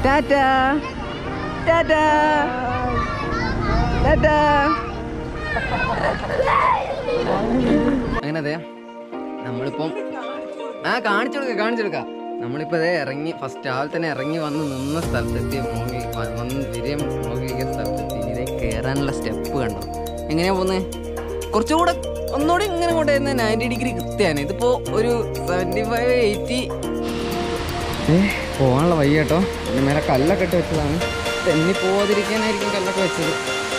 ടാറ്റാ ടാറ്റാ ടാറ്റാ അങ്ങനെ അതെ നമ്മളിപ്പം ആ കാണിച്ചു കൊടുക്ക കാണിച്ചു കൊടുക്കാം നമ്മളിപ്പോ അതേ ഇറങ്ങി ഫസ്റ്റ് ആൾ തന്നെ ഇറങ്ങി വന്ന് നിന്ന സ്ഥലത്തെത്തി മുകളിൽ വ- വന്ന് വിജയം മുകളിലേക്ക് സ്ഥലത്തെത്തി ഇനി ഇതേ കയറാനുള്ള സ്റ്റെപ്പ് കണ്ടോ എങ്ങനെയാ പോകുന്നത് കുറച്ചുകൂടെ ഒന്നുകൂടി ഇങ്ങനെ കൊണ്ടുവരുന്ന നയൻറ്റി ഡിഗ്രി കൃത്യമാണ് ഇതിപ്പോ ഒരു സെവൻറ്റി ഫൈവ് എയ്റ്റി പോകാനുള്ള വഴി കേട്ടോ ഇതിന് മേലെ കല്ലൊക്കെ ഇട്ട് വെച്ചതാണ് തെന്നി പോവാതിരിക്കാനായിരിക്കും കല്ലൊക്കെ വെച്ചത്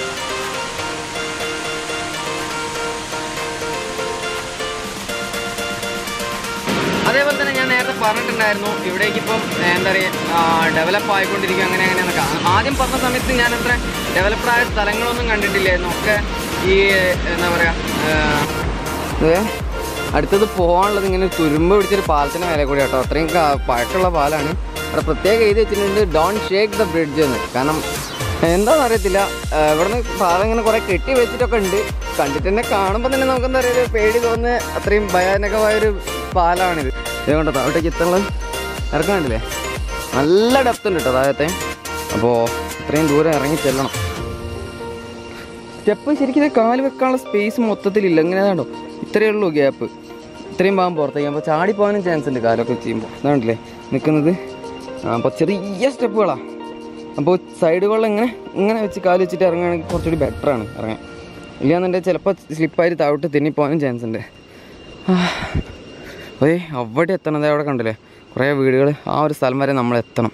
അതേപോലെ തന്നെ ഞാൻ നേരത്തെ പറഞ്ഞിട്ടുണ്ടായിരുന്നു ഇവിടേക്ക് ഇപ്പം ഏ, എന്താ പറയുക ഡെവലപ്പ് ആയിക്കൊണ്ടിരിക്കുക അങ്ങനെ അങ്ങനെയെന്നൊക്കെ ആ- ആദ്യം പറഞ്ഞ സമയത്ത് ഞാൻ അത്ര ഡെവലപ്ഡ് ആയ സ്ഥലങ്ങളൊന്നും കണ്ടിട്ടില്ലായിരുന്നു ഒക്കെ ഈ എന്താ പറയുക അടുത്തത് പോകാനുള്ളത് ഇങ്ങനെ തുരുമ്പ് പിടിച്ചൊരു പാലത്തിന് മേലെ കൂടി കേട്ടോ അത്രയും ക- പഴക്കമുള്ള പാലാണ് അവിടെ പ്രത്യേകം എഴുതി വെച്ചിട്ടുണ്ട് ഡോൺ ഷേക്ക് ദ ബ്രിഡ്ജ് എന്ന് കാരണം എന്താണെന്ന് അറിയത്തില്ല ആ, ഇവിടുന്ന് പാലം ഇങ്ങനെ കുറെ കെട്ടി വെച്ചിട്ടൊക്കെ ഉണ്ട് കണ്ടിട്ട് തന്നെ കാണുമ്പോൾ തന്നെ നമുക്കെന്താ പറയുക ഒരു പേടി തോന്നുന്ന അത്രയും ഭയാനകമായൊരു പാലാണിത് ഇതുകൊണ്ട് താഴോട്ടേക്ക് എത്തുള്ളത് ഇറക്കാണ്ടില്ലേ നല്ല ഡെപ്ത് ഉണ്ട് കേട്ടോ താഴത്തെ അപ്പോൾ ഇത്രയും ദൂരം ഇറങ്ങി ചെല്ലണം സ്റ്റെപ്പ് ശരിക്കും ഇത് കാല് വെക്കാനുള്ള സ്പേസ് മൊത്തത്തിലില്ല ഇങ്ങനെ കണ്ടോ ഇത്രയേ ഉള്ളൂ ഗ്യാപ്പ് ഇത്രയും ഭാഗം പുറത്തേക്ക് അപ്പോൾ ചാടി പോകാനും ചാൻസ് ഉണ്ട് കാലൊക്കെ ചെയ്യുമ്പോൾ ഇതാണ്ടല്ലേ നിൽക്കുന്നത് അപ്പോൾ ചെറിയ സ്റ്റെപ്പുകളാണ് അപ്പോൾ സൈഡുകളിൽ ഇങ്ങനെ ഇങ്ങനെ വെച്ച് കാല് വെച്ചിട്ട് ഇറങ്ങുകയാണെങ്കിൽ കുറച്ചുകൂടി ബെറ്ററാണ് ഇറങ്ങാൻ ഇല്ലാന്നുണ്ടെങ്കിൽ ചിലപ്പോൾ സ്ലിപ്പായിട്ട് താഴോട്ട് തെന്നിപ്പോകാനും ചാൻസ് ഉണ്ട് അതെ അവിടെ എത്തണത് അവിടെ കണ്ടില്ലേ കുറേ വീടുകൾ ആ ഒരു സ്ഥലം വരെ നമ്മൾ എത്തണം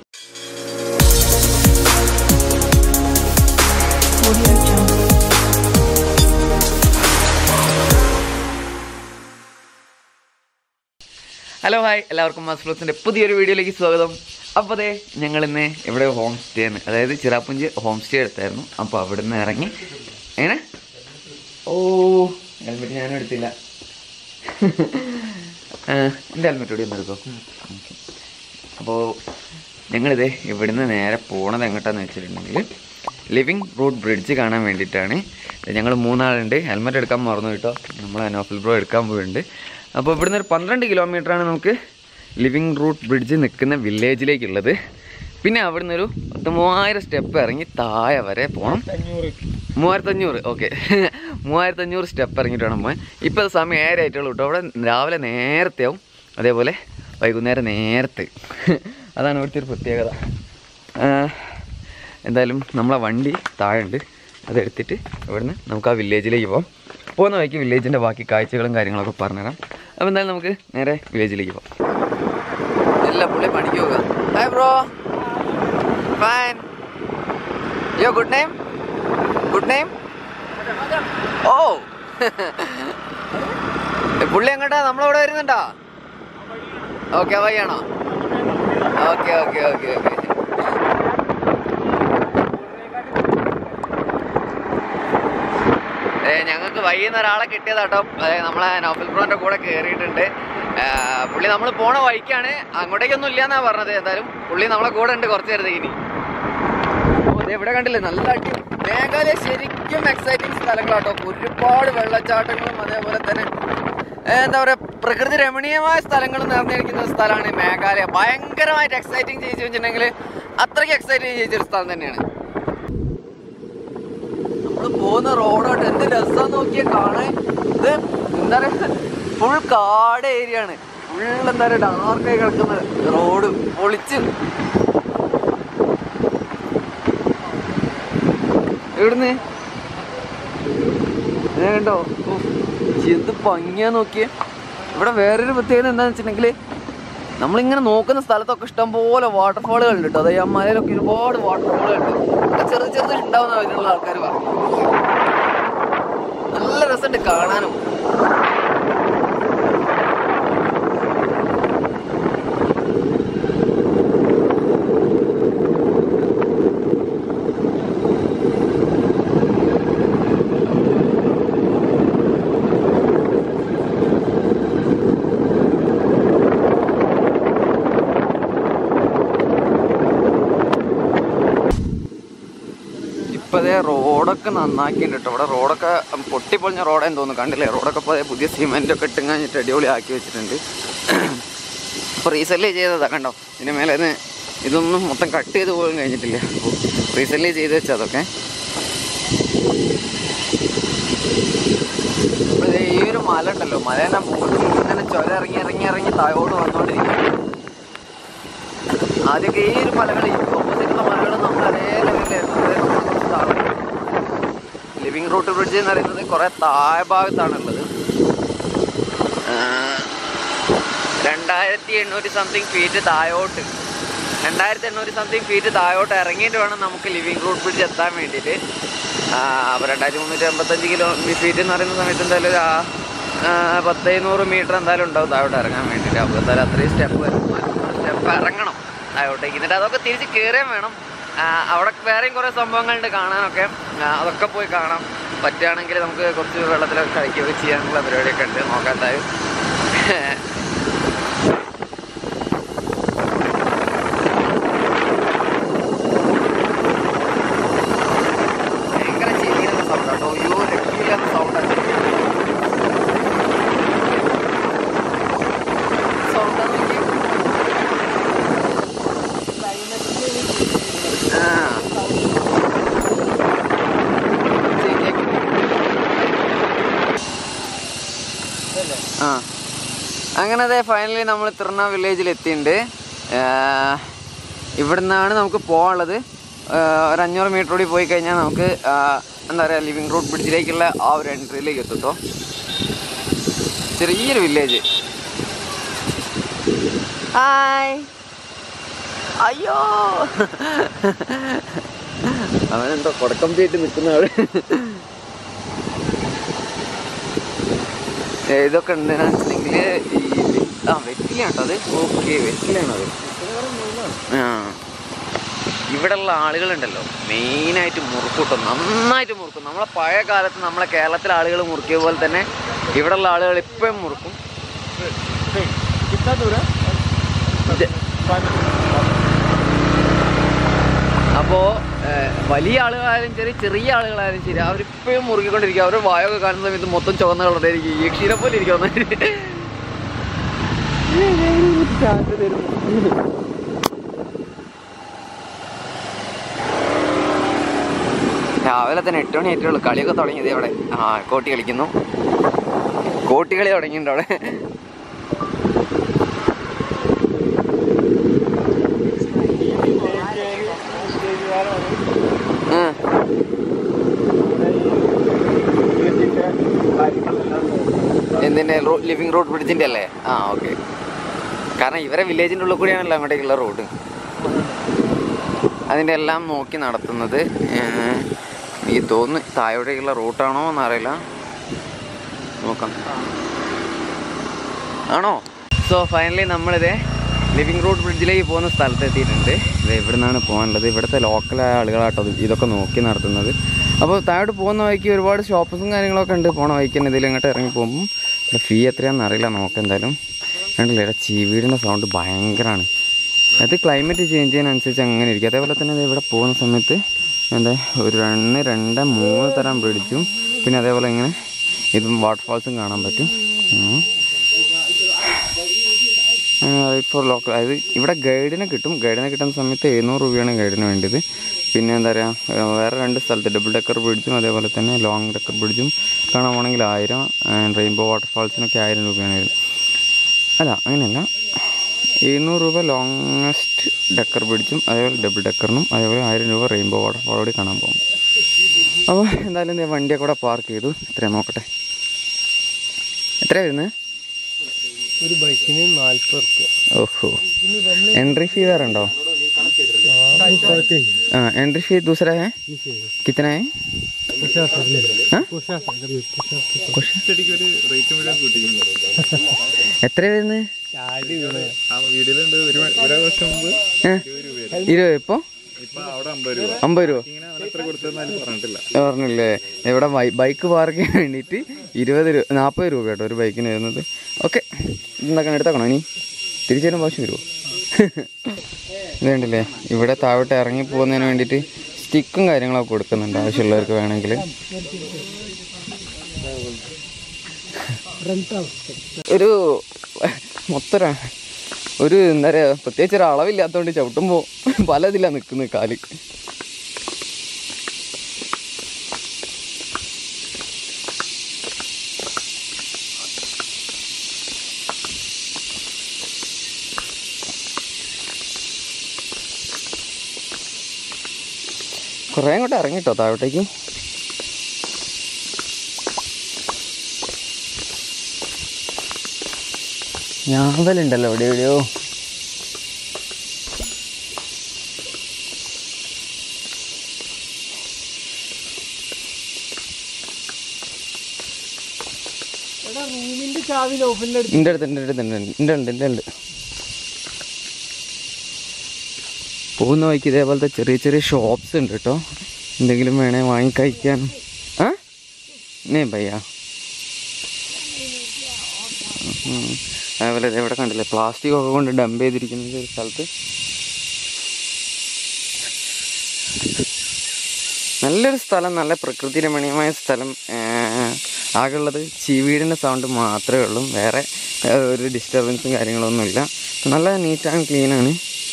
ഹലോ ഹായ് എല്ലാവർക്കും മസ്ഫ്ലോസിൻ്റെ പുതിയൊരു വീഡിയോയിലേക്ക് സ്വാഗതം അപ്പോൾ അതെ ഞങ്ങൾ ഇന്ന് ഇവിടെ ഹോം സ്റ്റേ ആണ് അതായത് ചിറാപ്പുഞ്ച് ഹോം സ്റ്റേ എടുത്തായിരുന്നു അപ്പോൾ അവിടെ നിന്ന് ഇറങ്ങി എങ്ങനെ ഓ ഹെൽമെറ്റ് ഞാനും എടുത്തില്ല ആ, എൻ്റെ ഹെൽമെറ്റ് കൂടി ഒന്ന് എടുക്കോ ഓക്കെ അപ്പോൾ ഞങ്ങളിത് ഇവിടുന്ന് നേരെ പോണത് എങ്ങോട്ടാന്ന് വെച്ചിട്ടുണ്ടെങ്കിൽ ലിവിങ് റൂട്ട് ബ്രിഡ്ജ് കാണാൻ വേണ്ടിയിട്ടാണ് ഞങ്ങൾ മൂന്നാളുണ്ട് ഹെൽമെറ്റ് എടുക്കാൻ മറന്നു കേട്ടോ നമ്മൾ നോഫൽ ബ്രോ എടുക്കാൻ പോയിട്ടുണ്ട് അപ്പോൾ ഇവിടുന്ന് ഒരു പന്ത്രണ്ട് കിലോമീറ്ററാണ് നമുക്ക് ലിവിങ് റൂട്ട് ബ്രിഡ്ജ് നിൽക്കുന്ന വില്ലേജിലേക്കുള്ളത് പിന്നെ അവിടുന്ന് ഒരു പത്ത് മൂവായിരം സ്റ്റെപ്പ് ഇറങ്ങി താഴെ വരെ പോകണം മൂവായിരത്തഞ്ഞൂറ് ഓക്കെ മൂവായിരത്തഞ്ഞൂറ് സ്റ്റെപ്പ് ഇറങ്ങിയിട്ട് വേണം പോകാൻ ഇപ്പോൾ സമയം ഏറെ ആയിട്ടുള്ളൂ കേട്ടോ അവിടെ രാവിലെ നേരത്തെ ആവും അതേപോലെ വൈകുന്നേരം നേരത്തെ അതാണ് ഇവിടുത്തെ ഒരു പ്രത്യേകത ആ, എന്തായാലും നമ്മളെ വണ്ടി താഴെ ഉണ്ട് അതെടുത്തിട്ട് ഇവിടുന്ന് നമുക്ക് ആ വില്ലേജിലേക്ക് പോകാം പോകുന്ന വഴിക്ക് വില്ലേജിൻ്റെ ബാക്കി കാഴ്ചകളും കാര്യങ്ങളൊക്കെ പറഞ്ഞുതരാം അപ്പോൾ എന്തായാലും നമുക്ക് നേരെ വില്ലേജിലേക്ക് പോകാം എല്ലാ പുള്ളി പണിക്ക് പോകാം hi bro fine yo good name good name ഓ പുള്ളി എങ്ങോട്ടാ നമ്മളവിടെ വരുന്നുണ്ടോ ഓക്കെ വയ്യാണോ ഓക്കെ ഓക്കെ ഓക്കെ ഓക്കെ ഞങ്ങൾക്ക് വൈകുന്ന ഒരാളെ കിട്ടിയതാട്ടോ അതായത് നമ്മളെ നോബൽ ബ്രോന്റെ കൂടെ കയറിയിട്ടുണ്ട് ആ, പുള്ളി നമ്മൾ പോണ വഴിക്കാണ് അങ്ങോട്ടേക്കൊന്നും ഇല്ല എന്നാ പറഞ്ഞത് എന്തായാലും പുള്ളി നമ്മളെ കൂടെ ഉണ്ട് കുറച്ച് നേരത്തേക്ക് ഇനി ഓ, ദേ ഇവിടെ കണ്ടില്ലേ നല്ല അടി മേഘാലയ ശരിക്കും എക്സൈറ്റിംഗ് സ്ഥലങ്ങളാട്ടോ ഒരുപാട് വെള്ളച്ചാട്ടങ്ങളും അതേപോലെ തന്നെ ഏ, എന്താ പറയാ പ്രകൃതി രമണീയമായ സ്ഥലങ്ങൾ നിറഞ്ഞിരിക്കുന്ന സ്ഥലമാണ് മേഘാലയ ഭയങ്കരമായിട്ട് എക്സൈറ്റിംഗ് ചെയ്യിച്ചു വെച്ചിട്ടുണ്ടെങ്കിൽ അത്രയ്ക്ക് എക്സൈറ്റിംഗ് ചെയ്യിച്ചൊരു സ്ഥലം തന്നെയാണ് നമ്മള് പോകുന്ന റോഡോട്ട് എന്ത് രസം നോക്കിയാ കാണാൻ ഇത് എന്താ പറയാ ഫുൾ കാട് ഏരിയ ആണ് ഫുൾ എന്താ പറയാ ഡാർക്കായി കിടക്കുന്ന റോഡ് പൊളിച്ച് എവിടുന്ന് ഇത് കണ്ടോ ഓ, എന്ത് ഭംഗിയാ നോക്കിയേ ഇവിടെ വേറൊരു പ്രത്യേകത എന്താന്ന് വെച്ചിട്ടുണ്ടെങ്കിൽ നമ്മളിങ്ങനെ നോക്കുന്ന സ്ഥലത്തൊക്കെ ഇഷ്ടംപോലെ വാട്ടർഫാളുകൾ ഉണ്ട് കേട്ടോ അതായത് ആ മലയിലൊക്കെ ഒരുപാട് വാട്ടർഫാളുകൾ ഉണ്ട് ഒക്കെ ചെറു ചെറുത് ഉണ്ടാവുന്ന അതിനുള്ള ആൾക്കാർ പറഞ്ഞു നല്ല രസമുണ്ട് കാണാനും ഇപ്പതേ റോഡൊക്കെ നന്നാക്കിയിട്ടുണ്ട് കേട്ടോ ഇവിടെ റോഡൊക്കെ പൊട്ടിപ്പൊളിഞ്ഞ റോഡേന്ന് തോന്നുന്നു കണ്ടില്ലേ റോഡൊക്കെ ഇപ്പോൾ ദേ പുതിയ സിമെൻ്റ് ഒക്കെ ഇട്ട് കഴിഞ്ഞിട്ട് അടിപൊളി ആക്കി വെച്ചിട്ടുണ്ട് ഇപ്പോൾ റീസെന്റ് ചെയ്തതാ കണ്ടോ ഇതിന് മേലെ നിന്ന് ഇതൊന്നും മൊത്തം കട്ട് ചെയ്ത് പോലും കഴിഞ്ഞിട്ടില്ല അപ്പോൾ റീസെൻ്റ്ലി ചെയ്ത് വെച്ചാൽ അതൊക്കെ അപ്പോൾ ദേ ഈ ഒരു മല ഉണ്ടല്ലോ മല തന്നെ മുകളിൽ ഇങ്ങനെ ചുര ഇറങ്ങി ഇറങ്ങി ഇറങ്ങി താഴോട്ട് വന്നുകൊണ്ടിരിക്കും ആദ്യമൊക്കെ ഈ ഒരു മലകൾ ഈ ഓപ്പോസിറ്റുള്ള മലകൾ നമ്മൾ അതേ ലെവലിൽ ലിവിങ് റൂട്ട് ബ്രിഡ്ജ് എന്ന് പറയുന്നത് കുറേ താഴെ ഭാഗത്താണുള്ളത് രണ്ടായിരത്തി എണ്ണൂറ്റി സംതിങ് ഫീറ്റ് താഴോട്ട് രണ്ടായിരത്തി എണ്ണൂറ്റി സംതിങ് ഫീറ്റ് താഴോട്ട് ഇറങ്ങിയിട്ട് വേണം നമുക്ക് ലിവിങ് റൂട്ട് ബ്രിഡ്ജ് എത്താൻ വേണ്ടിയിട്ട് അപ്പോൾ രണ്ടായിരത്തി മുന്നൂറ്റി അമ്പത്തഞ്ച് കിലോ ഫീറ്റ് എന്ന് പറയുന്ന സമയത്ത് എന്തായാലും ഒരു ആ, ആ, പത്തേനൂറ് മീറ്റർ എന്തായാലും ഉണ്ടാവും താഴോട്ട് ഇറങ്ങാൻ വേണ്ടിയിട്ട് അപ്പോൾ എന്തായാലും അത്രയും സ്റ്റെപ്പ് സ്റ്റെപ്പ് ഇറങ്ങണം താഴോട്ടേക്ക് എന്നിട്ട് അതൊക്കെ തിരിച്ച് കയറുകയും വേണം ആ, അവിടെ വേറെയും കുറേ സംഭവങ്ങളുണ്ട് കാണാനൊക്കെ ആ, അതൊക്കെ പോയി കാണാം പറ്റുകയാണെങ്കിൽ നമുക്ക് കുറച്ച് വെള്ളത്തിലൊക്കെ കളിക്കുകയൊക്കെ ചെയ്യാനുള്ള പരിപാടിയൊക്കെ ഉണ്ട് നോക്കാം എന്തായാലും ഭയങ്കര ചെവിയുടെ സൗണ്ട് കേട്ടോ അയ്യോ രക്ഷയില്ലാത്ത സൗണ്ടാണ് സൗണ്ടാണ് ആ അങ്ങനെ അതെ ഫൈനലി നമ്മൾ തിരുണ വില്ലേജിൽ എത്തിയിട്ടുണ്ട് ഇവിടുന്നാണ് നമുക്ക് പോകാനുള്ളത് ഒരു അഞ്ഞൂറ് മീറ്റർ കൂടി പോയി കഴിഞ്ഞാൽ നമുക്ക് ആ, എന്താ പറയുക ലിവിങ് റൂട്ട് ബ്രിഡ്ജിലേക്കുള്ള ആ ഒരു എൻട്രിയിലേക്ക് എത്തും കേട്ടോ ചെറിയൊരു വില്ലേജ് ഹായ് അയ്യോ അവനെന്തോ കൊടക്കം ചെയ്തിട്ട് നിൽക്കുന്ന അവിടെ ഏ, ഇതൊക്കെ ഉണ്ട് വെച്ചിട്ടുണ്ടെങ്കിൽ ഈ വെ- ആ വെറ്റിലാണ് അത് ഓക്കെ വെറ്റിലാണത് ആ ഇവിടെയുള്ള ആളുകളുണ്ടല്ലോ മെയിനായിട്ട് മുറുക്കൂട്ടും നന്നായിട്ട് മുറുക്കും നമ്മളെ പഴയ കാലത്ത് നമ്മളെ കേരളത്തിലെ ആളുകൾ മുറുക്കിയ പോലെ തന്നെ ഇവിടെയുള്ള ആളുകൾ ഇപ്പോഴും മുറുക്കും कितना दूर है ഇത് അപ്പോൾ വലിയ ആളുകളായാലും ശരി ചെറിയ ആളുകളായാലും ശരി അവരിപ്പോഴും മുറുകിക്കൊണ്ടിരിക്കും അവർ വായൊക്കെ കാണുന്ന സമയത്ത് മൊത്തം ചുവന്ന കളറായിരിക്കും ഈ ക്ഷീരം പോലെ ഇരിക്കും ഒന്നായിട്ട് രാവിലെ തന്നെ എട്ട് മണി ആയിട്ടുള്ളൂ കളിയൊക്കെ തുടങ്ങിയത് അവിടെ ആ കോട്ടി കളിക്കുന്നു കോട്ടി കളി തുടങ്ങിയിട്ടുണ്ട് അവിടെ ഉം. എന്തിന്റെ ലിവിങ് റോഡ് ബ്രിഡ്ജിന്റെ അല്ലേ ആ ഓക്കെ കാരണം ഇവരെ വില്ലേജിന്റെ ഉള്ളിൽ കൂടിയാണല്ലോ അങ്ങോട്ടേക്കുള്ള റോഡ് അതിന്റെ എല്ലാം നോക്കി നടത്തുന്നത് ഏഹ്, ഈ തോന്നുന്നു താഴോട്ടേക്കുള്ള റൂട്ടാണോ എന്നറിയില്ല നോക്കാം ആണോ സോ ഫൈനലി നമ്മളിത് ലിവിങ് റൂട്ട് ബ്രിഡ്ജിലേക്ക് പോകുന്ന സ്ഥലത്ത് എത്തിയിട്ടുണ്ട് ഇത് ഇവിടെ നിന്നാണ് പോകാനുള്ളത് ഇവിടുത്തെ ലോക്കലായ ആളുകളാട്ടോ ഇത് ഇതൊക്കെ നോക്കി നടത്തുന്നത് അപ്പോൾ താഴോട്ട് പോകുന്ന വഴിക്ക് ഒരുപാട് ഷോപ്പസും കാര്യങ്ങളൊക്കെ ഉണ്ട് പോണ വഴിക്ക് തന്നെ ഇതിൽ ഇങ്ങോട്ട് ഇറങ്ങി പോകുമ്പോൾ ഇവിടെ ഫീ എത്രയാണെന്ന് അറിയില്ല നോക്കാം എന്തായാലും കണ്ടില്ലേ ഇവിടെ ചീവീടിൻ്റെ സൗണ്ട് ഭയങ്കരമാണ് അത് ക്ലൈമറ്റ് ചേഞ്ച് ചെയ്യുന്നതനുസരിച്ച് അങ്ങനെ ഇരിക്കും അതേപോലെ തന്നെ ദേ ഇവിടെ പോകുന്ന സമയത്ത് എന്താ ഒരു രണ്ട് രണ്ട് മൂന്ന് തരം ബ്രിഡ്ജും പിന്നെ അതേപോലെ ഇങ്ങനെ ഇതും വാട്ടർഫാൾസും കാണാൻ പറ്റും ഉം. റൈറ്റ് ഫോർ ലോക്കൽ അതായത് ഇവിടെ ഗൈഡിനെ കിട്ടും ഗൈഡിനെ കിട്ടുന്ന സമയത്ത് എഴുന്നൂറ് രൂപയാണ് ഗൈഡിന് വേണ്ടത് പിന്നെ എന്താ പറയുക വേറെ രണ്ട് സ്ഥലത്ത് ഡബിൾ ഡെക്കർ ബ്രിഡ്ജും അതേപോലെ തന്നെ ലോങ് ഡെക്കർ ബ്രിഡ്ജും കാണാൻ പോകണമെങ്കിൽ ആയിരം റെയിൻബോ വാട്ടർഫാൾസിനൊക്കെ ആയിരം രൂപയാണ് വരുന്നത് അല്ല അങ്ങനെയല്ല എഴുന്നൂറ് രൂപ ലോങ്ങസ്റ്റ് ഡെക്കർ ബ്രിഡ്ജും അതേപോലെ ഡബിൾ ഡെക്കറിനും അതേപോലെ ആയിരം രൂപ റെയിൻബോ വാട്ടർഫാൾ കൂടി കാണാൻ പോകും അപ്പോൾ എന്തായാലും ദേ വണ്ടിയൊക്കെ കൂടെ പാർക്ക് ചെയ്തു ഇത്രയും നോക്കട്ടെ എത്രയാണ് വരുന്നത് ഒരു ബൈക്കിന് നാല്പത് റുപ്യ ओहो एंट्री फी വേറെ ഉണ്ടോ ആ एंट्री फी दूसरा है कितना है हाँ? कुछ ഒരു റേറ്റ് മുഴുവൻ കൂട്ടിക്കുന്നു എത്ര വരുന്നത് ആ വീഡിയോയിലുണ്ട് ഒരു മ- ഒരു വർഷം മുമ്പ് ഇരുപത് ഇപ്പോ ഇപ്പൊ അവിടെ അമ്പത് രൂപ അമ്പത് രൂപ ഇങ്ങനെ അവൻ എത്ര കൊടുത്തെന്നാലും പറഞ്ഞിട്ടില്ല പറഞ്ഞില്ലേ ഇവിടെ ബൈക്ക് പാർക്ക് ചെയ്യാൻ വേണ്ടിയിട്ട് ഇരുപത് രൂപ നാൽപ്പത് രൂപ കേട്ടോ ഒരു ബൈക്കിന് വരുന്നത് ഓക്കെ ഇതെന്താക്കണം എടുത്താക്കണോ ഇനി തിരിച്ചു വരുമ്പോൾ ആവശ്യം വരുമോ ഇതുണ്ടല്ലേ ഇവിടെ താഴോട്ട് ഇറങ്ങി പോകുന്നതിന് വേണ്ടിയിട്ട് സ്റ്റിക്കും കാര്യങ്ങളൊക്കെ കൊടുക്കുന്നുണ്ട് ആവശ്യമുള്ളവർക്ക് വേണമെങ്കിൽ ഒരു മൊത്തം ര- ഒരു എന്താ പറയുക പ്രത്യേകിച്ച് ഒരു അളവില്ലാത്തതുകൊണ്ട് ചവിട്ടുമ്പോൾ പല ഇതിലാണ് നിൽക്കുന്നത് കാല് കുറേ അങ്ങോട്ട് ഇറങ്ങിട്ടോ താഴോട്ടേക്ക് ഞാവലുണ്ടല്ലോ എവിടെ എവിടെയോ എടാ റൂമിന്റെ ചാവി ലോഫിന്റെ അടുത്ത് എൻ്റെ അടുത്ത് എൻ്റെ അടുത്ത് ഉണ്ട് എൻ്റെ ഉണ്ട് എൻ്റെ ഉണ്ട് പോകുന്ന വഴിക്ക് ഇതേപോലത്തെ ചെറിയ ചെറിയ ഷോപ്സ് ഉണ്ട് കേട്ടോ എന്തെങ്കിലും വേണേ വാങ്ങി കഴിക്കാനും ആ നേ ഭയ്യ ഉം. അതേപോലെ ദേ ഇവിടെ കണ്ടില്ലേ പ്ലാസ്റ്റിക് ഒക്കെ കൊണ്ട് ഡംപ് ചെയ്തിരിക്കുന്ന ഒരു സ്ഥലത്ത് നല്ലൊരു സ്ഥലം നല്ല പ്രകൃതി രമണീയമായ സ്ഥലം ആകെയുള്ളത് ചീവീടിൻ്റെ സൗണ്ട് മാത്രമേ ഉള്ളൂ വേറെ ആ, ഒരു ഡിസ്റ്റർബൻസും കാര്യങ്ങളൊന്നുമില്ല നല്ല നീറ്റ് ആൻഡ് ക്ലീനാണ്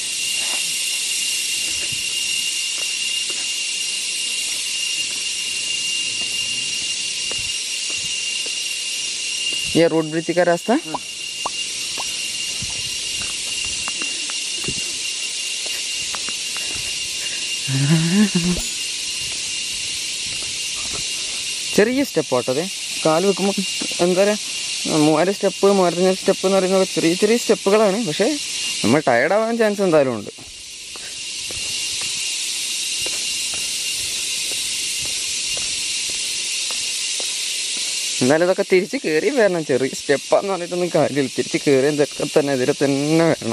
ये रोड ब्रिज का रास्ता ചെറിയ സ്റ്റെപ്പ് ആട്ടോ അതെ കാല് വെക്കുമ്പോൾ എന്താ പറയുക മൂവായിരം സ്റ്റെപ്പ് മൂവായിരത്തഞ്ഞൂറ് സ്റ്റെപ്പ് എന്ന് പറയുന്നത് ചെറിയ ചെറിയ സ്റ്റെപ്പുകളാണ് പക്ഷേ നമ്മൾ ടയർഡ് ആവാൻ ചാൻസ് എന്തായാലും ഉണ്ട് എന്നാലും ഇതൊക്കെ തിരിച്ച് കയറി വരണം ചെറിയ സ്റ്റെപ്പാന്ന് പറഞ്ഞിട്ടൊന്നും കാര്യമില്ല തിരിച്ച് കയറി ഇതൊക്കെ തന്നെ ഇതിലെ തന്നെ വരണം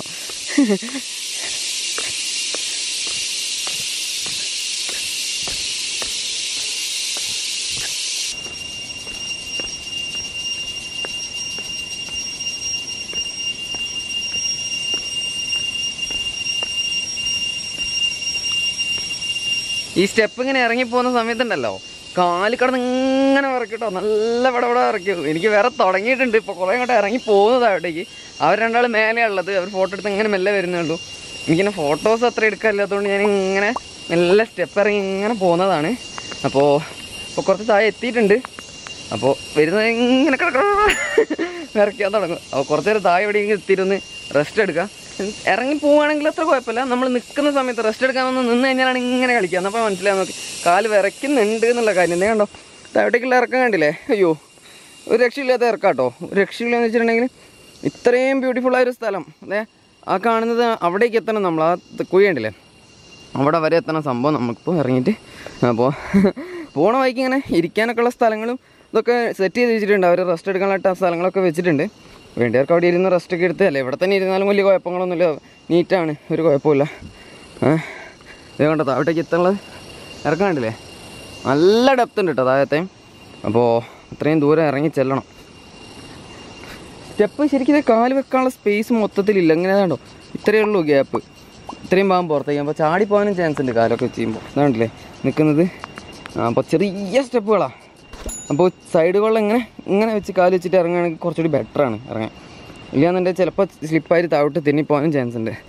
ഈ സ്റ്റെപ്പ് ഇങ്ങനെ ഇറങ്ങി പോകുന്ന സമയത്തുണ്ടല്ലോ കാല് കിടന്ന് ഇങ്ങനെ വിറക്കിട്ടോ നല്ല ഇവിടെ ഇവിടെ ഇറക്കും എനിക്ക് വേറെ തുടങ്ങിയിട്ടുണ്ട് ഇപ്പോൾ കുറേ അങ്ങോട്ട് ഇറങ്ങി പോകുന്നത് അവിടേക്ക് അവർ രണ്ടാൾ മേലെയാണ് ഉള്ളത് അവർ ഫോട്ടോ എടുത്ത് ഇങ്ങനെ മെല്ലെ വരുന്നേ ഉള്ളൂ എനിക്കിങ്ങനെ ഫോട്ടോസ് അത്ര എടുക്കാനില്ലാത്തതുകൊണ്ട് ഞാൻ ഇങ്ങനെ മെല്ലെ സ്റ്റെപ്പ് ഇറങ്ങി ഇങ്ങനെ പോകുന്നതാണ് അപ്പോൾ ഇപ്പോൾ കുറച്ച് താഴെ എത്തിയിട്ടുണ്ട് അപ്പോൾ വരുന്നത് ഇങ്ങനെ കിടക്കണം വിറയ്ക്കാൻ തുടങ്ങും അപ്പോൾ കുറച്ച് നേരം താഴെ എവിടെ എത്തിയിരുന്ന് റെസ്റ്റ് എടുക്കാം ഇറങ്ങി പോവുകയാണെങ്കിൽ അത്ര കുഴപ്പമില്ല നമ്മൾ നിൽക്കുന്ന സമയത്ത് റെസ്റ്റ് എടുക്കാൻ വന്ന് നിന്ന് കഴിഞ്ഞാലാണ് ഇങ്ങനെ കളിക്കുക എന്നപ്പോൾ മനസ്സിലായി നോക്കി കാല് വിറയ്ക്കുന്നുണ്ട് എന്നുള്ള കാര്യം എന്തേ കണ്ടോ താഴോട്ടേക്കുള്ള ഇറക്കം കണ്ടില്ലേ അയ്യോ ഒരു രക്ഷയില്ലാത്ത ഇറക്കാം കേട്ടോ ഒരു രക്ഷയില്ലെന്ന് വെച്ചിട്ടുണ്ടെങ്കിൽ ഇത്രയും ബ്യൂട്ടിഫുൾ ആയൊരു സ്ഥലം അതെ ആ കാണുന്നത് അവിടേക്ക് എത്തണം നമ്മൾ ആ കുഴി കണ്ടില്ലേ അവിടെ വരെ എത്തണ സംഭവം നമുക്കിപ്പോൾ ഇറങ്ങിയിട്ട് അപ്പോൾ പോണ വഴിക്ക് ഇങ്ങനെ ഇരിക്കാനൊക്കെ ഉള്ള സ്ഥലങ്ങളും ഇതൊക്കെ സെറ്റ് ചെയ്ത് വെച്ചിട്ടുണ്ട് അവർ റെസ്റ്റ് എടുക്കാനുള്ള സ്ഥലങ്ങളൊക്കെ വെച്ചിട്ടുണ്ട് വേണ്ടിയവർക്ക് അവിടെ ഇരുന്ന് റെസ്റ്റ് ഒക്കെ എടുത്ത് അല്ലേ ഇവിടെ തന്നെ ഇരുന്നാലും വലിയ കുഴപ്പങ്ങളൊന്നുമില്ല നീറ്റാണ് ഒരു കുഴപ്പമില്ല ഏഹ് ഇത് കണ്ടോ താഴോട്ടേക്ക് എത്താനുള്ളത് ഇറക്കം കണ്ടില്ലേ നല്ല ഡെപ്ത് ഉണ്ട് കേട്ടോ താഴത്തെ അപ്പോൾ ഇത്രയും ദൂരം ഇറങ്ങി ചെല്ലണം സ്റ്റെപ്പ് ശരിക്കും ഇത് കാല് വെക്കാനുള്ള സ്പേസ് മൊത്തത്തിലില്ല ഇങ്ങനെ കണ്ടോ ഇത്രയേ ഉള്ളൂ ഗ്യാപ്പ് ഇത്രയും ഭാഗം പുറത്തേക്ക് അപ്പോൾ ചാടി പോകാനും ചാൻസ് ഉണ്ട് കാലൊക്കെ വെച്ച് ചെയ്യുമ്പോൾ ഇതാണ്ടില്ലേ നിൽക്കുന്നത് അപ്പോൾ ചെറിയ സ്റ്റെപ്പുകളാണ് അപ്പോൾ സൈഡുകളിൽ ഇങ്ങനെ ഇങ്ങനെ വെച്ച് കാല് വെച്ചിട്ട് ഇറങ്ങുകയാണെങ്കിൽ കുറച്ചുകൂടി ബെറ്ററാണ് ഇറങ്ങാൻ ഇല്ലാന്നുണ്ടെങ്കിൽ ചിലപ്പോൾ സ്ലിപ്പായിട്ട് താഴോട്ട് തെന്നിപ്പോകാനും ചാൻസ് ഉണ്ട്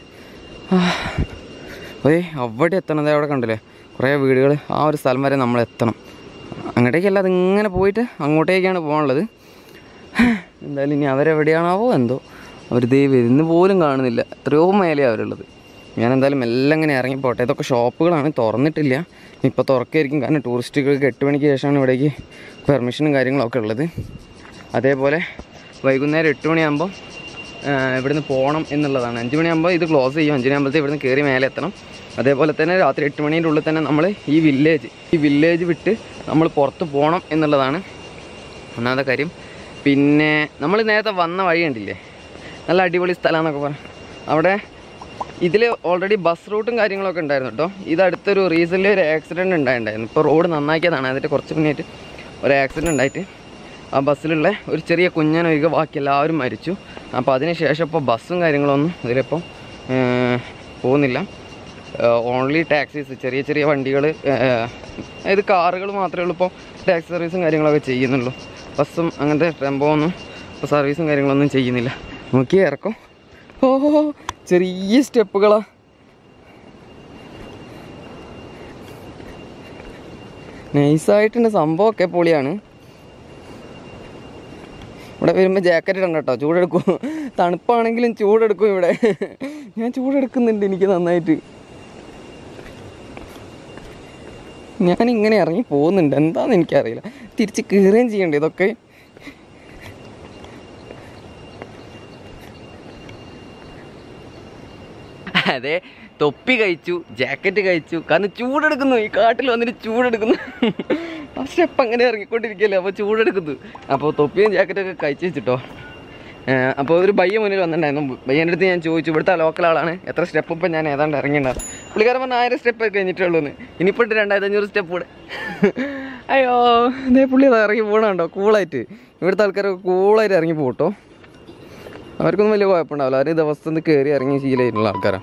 അതെ അവിടെ എത്തണത് അവിടെ കണ്ടില്ലേ കുറേ വീടുകൾ ആ ഒരു സ്ഥലം വരെ നമ്മൾ എത്തണം അങ്ങോട്ടേക്കല്ല അതിങ്ങനെ പോയിട്ട് അങ്ങോട്ടേക്കാണ് പോകാനുള്ളത് എന്തായാലും ഇനി അവരെവിടെയാണാവോ എന്തോ അവർ ദേ വരുന്ന പോലും കാണുന്നില്ല എത്രയോ മേലെയാണ് അവരുള്ളത് ഞാൻ എന്തായാലും എല്ലാം ഇങ്ങനെ ഇറങ്ങിപ്പോട്ടെ ഇതൊക്കെ ഷോപ്പുകളാണ് തുറന്നിട്ടില്ല ഇപ്പോൾ തുറക്കായിരിക്കും കാരണം ടൂറിസ്റ്റുകൾക്ക് എട്ട് മണിക്ക് ശേഷമാണ് ഇവിടേക്ക് പെർമിഷനും കാര്യങ്ങളൊക്കെ ഉള്ളത് അതേപോലെ വൈകുന്നേരം എട്ട് മണിയാകുമ്പോൾ ഇവിടുന്ന് പോകണം എന്നുള്ളതാണ് അഞ്ച് മണിയാകുമ്പോൾ ഇത് ക്ലോസ് ചെയ്യും അഞ്ച് മണിയാകുമ്പോഴത്തെ ഇവിടുന്ന് കയറി മേലെ എത്തണം അതേപോലെ തന്നെ രാത്രി എട്ട് മണീൻ്റെ ഉള്ളിൽ തന്നെ നമ്മൾ ഈ വില്ലേജ് ഈ വില്ലേജ് വിട്ട് നമ്മൾ പുറത്ത് പോകണം എന്നുള്ളതാണ് ഒന്നാമത്തെ കാര്യം പിന്നെ നമ്മൾ നേരത്തെ വന്ന വഴി കണ്ടില്ലേ നല്ല അടിപൊളി സ്ഥലമാണെന്നൊക്കെ പറഞ്ഞു അവിടെ ഇതിൽ ഓൾറെഡി ബസ് റൂട്ടും കാര്യങ്ങളൊക്കെ ഉണ്ടായിരുന്നു കേട്ടോ ഇത് അടുത്തൊരു റീസെൻ്റ് ഒരു ആക്സിഡൻറ്റ് ഉണ്ടായിട്ടുണ്ടായിരുന്നു ഇപ്പോൾ റോഡ് നന്നാക്കിയതാണ് അതിൻ്റെ കുറച്ച് മുന്നേറ്റ് ഒരു ആക്സിഡൻറ്റ് ഉണ്ടായിട്ട് ആ ബസ്സിലുള്ള ഒരു ചെറിയ കുഞ്ഞനൊഴികെ ബാക്കി എല്ലാവരും മരിച്ചു അപ്പോൾ അതിന് ശേഷം ഇപ്പോൾ ബസ്സും കാര്യങ്ങളൊന്നും ഇതിലിപ്പോൾ ഏർ, പോകുന്നില്ല ഓൺലി ടാക്സീസ് ചെറിയ ചെറിയ വണ്ടികൾ അതായത് കാറുകൾ മാത്രമേ ഉള്ളൂ ഇപ്പോൾ ടാക്സി സർവീസും കാര്യങ്ങളൊക്കെ ചെയ്യുന്നുള്ളൂ ബസ്സും അങ്ങനത്തെ ടെമ്പോ ഒന്നും ഇപ്പോൾ സർവീസും കാര്യങ്ങളൊന്നും ചെയ്യുന്നില്ല നോക്കി ഇറക്കും ഓഹോ ചെറിയ സ്റ്റെപ്പുകളാ നൈസായിട്ടുണ്ട് സംഭവമൊക്കെ പൊളിയാണ് ഇവിടെ വരുമ്പോൾ ജാക്കറ്റ് ഇടണ്ട കേട്ടോ ചൂടെടുക്കും തണുപ്പാണെങ്കിലും ചൂടെടുക്കും ഇവിടെ ഞാൻ ചൂടെടുക്കുന്നുണ്ട് എനിക്ക് നന്നായിട്ട് ഞാൻ ഇങ്ങനെ ഇറങ്ങി പോകുന്നുണ്ട് എന്താന്ന് എനിക്കറിയില്ല തിരിച്ച് കയറുകയും ചെയ്യണ്ടേ ഇതൊക്കെ അതെ തൊപ്പി കഴിച്ചു ജാക്കറ്റ് കഴിച്ചു കാരണം ചൂടെടുക്കുന്നു ഈ കാട്ടിൽ വന്നിട്ട് ചൂടെടുക്കുന്നു ആ സ്റ്റെപ്പ് അങ്ങനെ ഇറങ്ങിക്കൊണ്ടിരിക്കുകയല്ലേ അപ്പോൾ ചൂടെടുക്കുന്നു അപ്പോൾ തൊപ്പിയും ജാക്കറ്റൊക്കെ കഴിച്ചു വെച്ചിട്ടോ അപ്പോൾ ഒരു ബയ്യ മുന്നിൽ വന്നിട്ടുണ്ടായിരുന്നു ബയ്യൻ്റെ അടുത്ത് ഞാൻ ചോദിച്ചു ഇവിടുത്തെ ലോക്കൽ ആളാണ് എത്ര സ്റ്റെപ്പ് ഇപ്പം ഞാൻ ഏതാണ്ട് ഇറങ്ങിയിട്ടുണ്ടാവും പുള്ളിക്കാരൻ പറഞ്ഞ ആയിരം സ്റ്റെപ്പ് കഴിഞ്ഞിട്ടുള്ളൂ എന്ന് ഇനിയിപ്പോൾ ഇട്ട് രണ്ടായിരത്തി അഞ്ഞൂറ് സ്റ്റെപ്പ് കൂടെ അയ്യോ ഇതേ പുള്ളി അത് ഇറങ്ങി പോകണുണ്ടോ കൂളായിട്ട് ഇവിടുത്തെ ആൾക്കാരൊക്കെ കൂളായിട്ട് ഇറങ്ങി പോട്ടോ അവർക്കൊന്നും വലിയ കുഴപ്പമുണ്ടാവില്ല അവർ ദിവസം ഒന്ന് കയറി ഇറങ്ങി ശീലമായിട്ടുള്ള ആൾക്കാരാണ്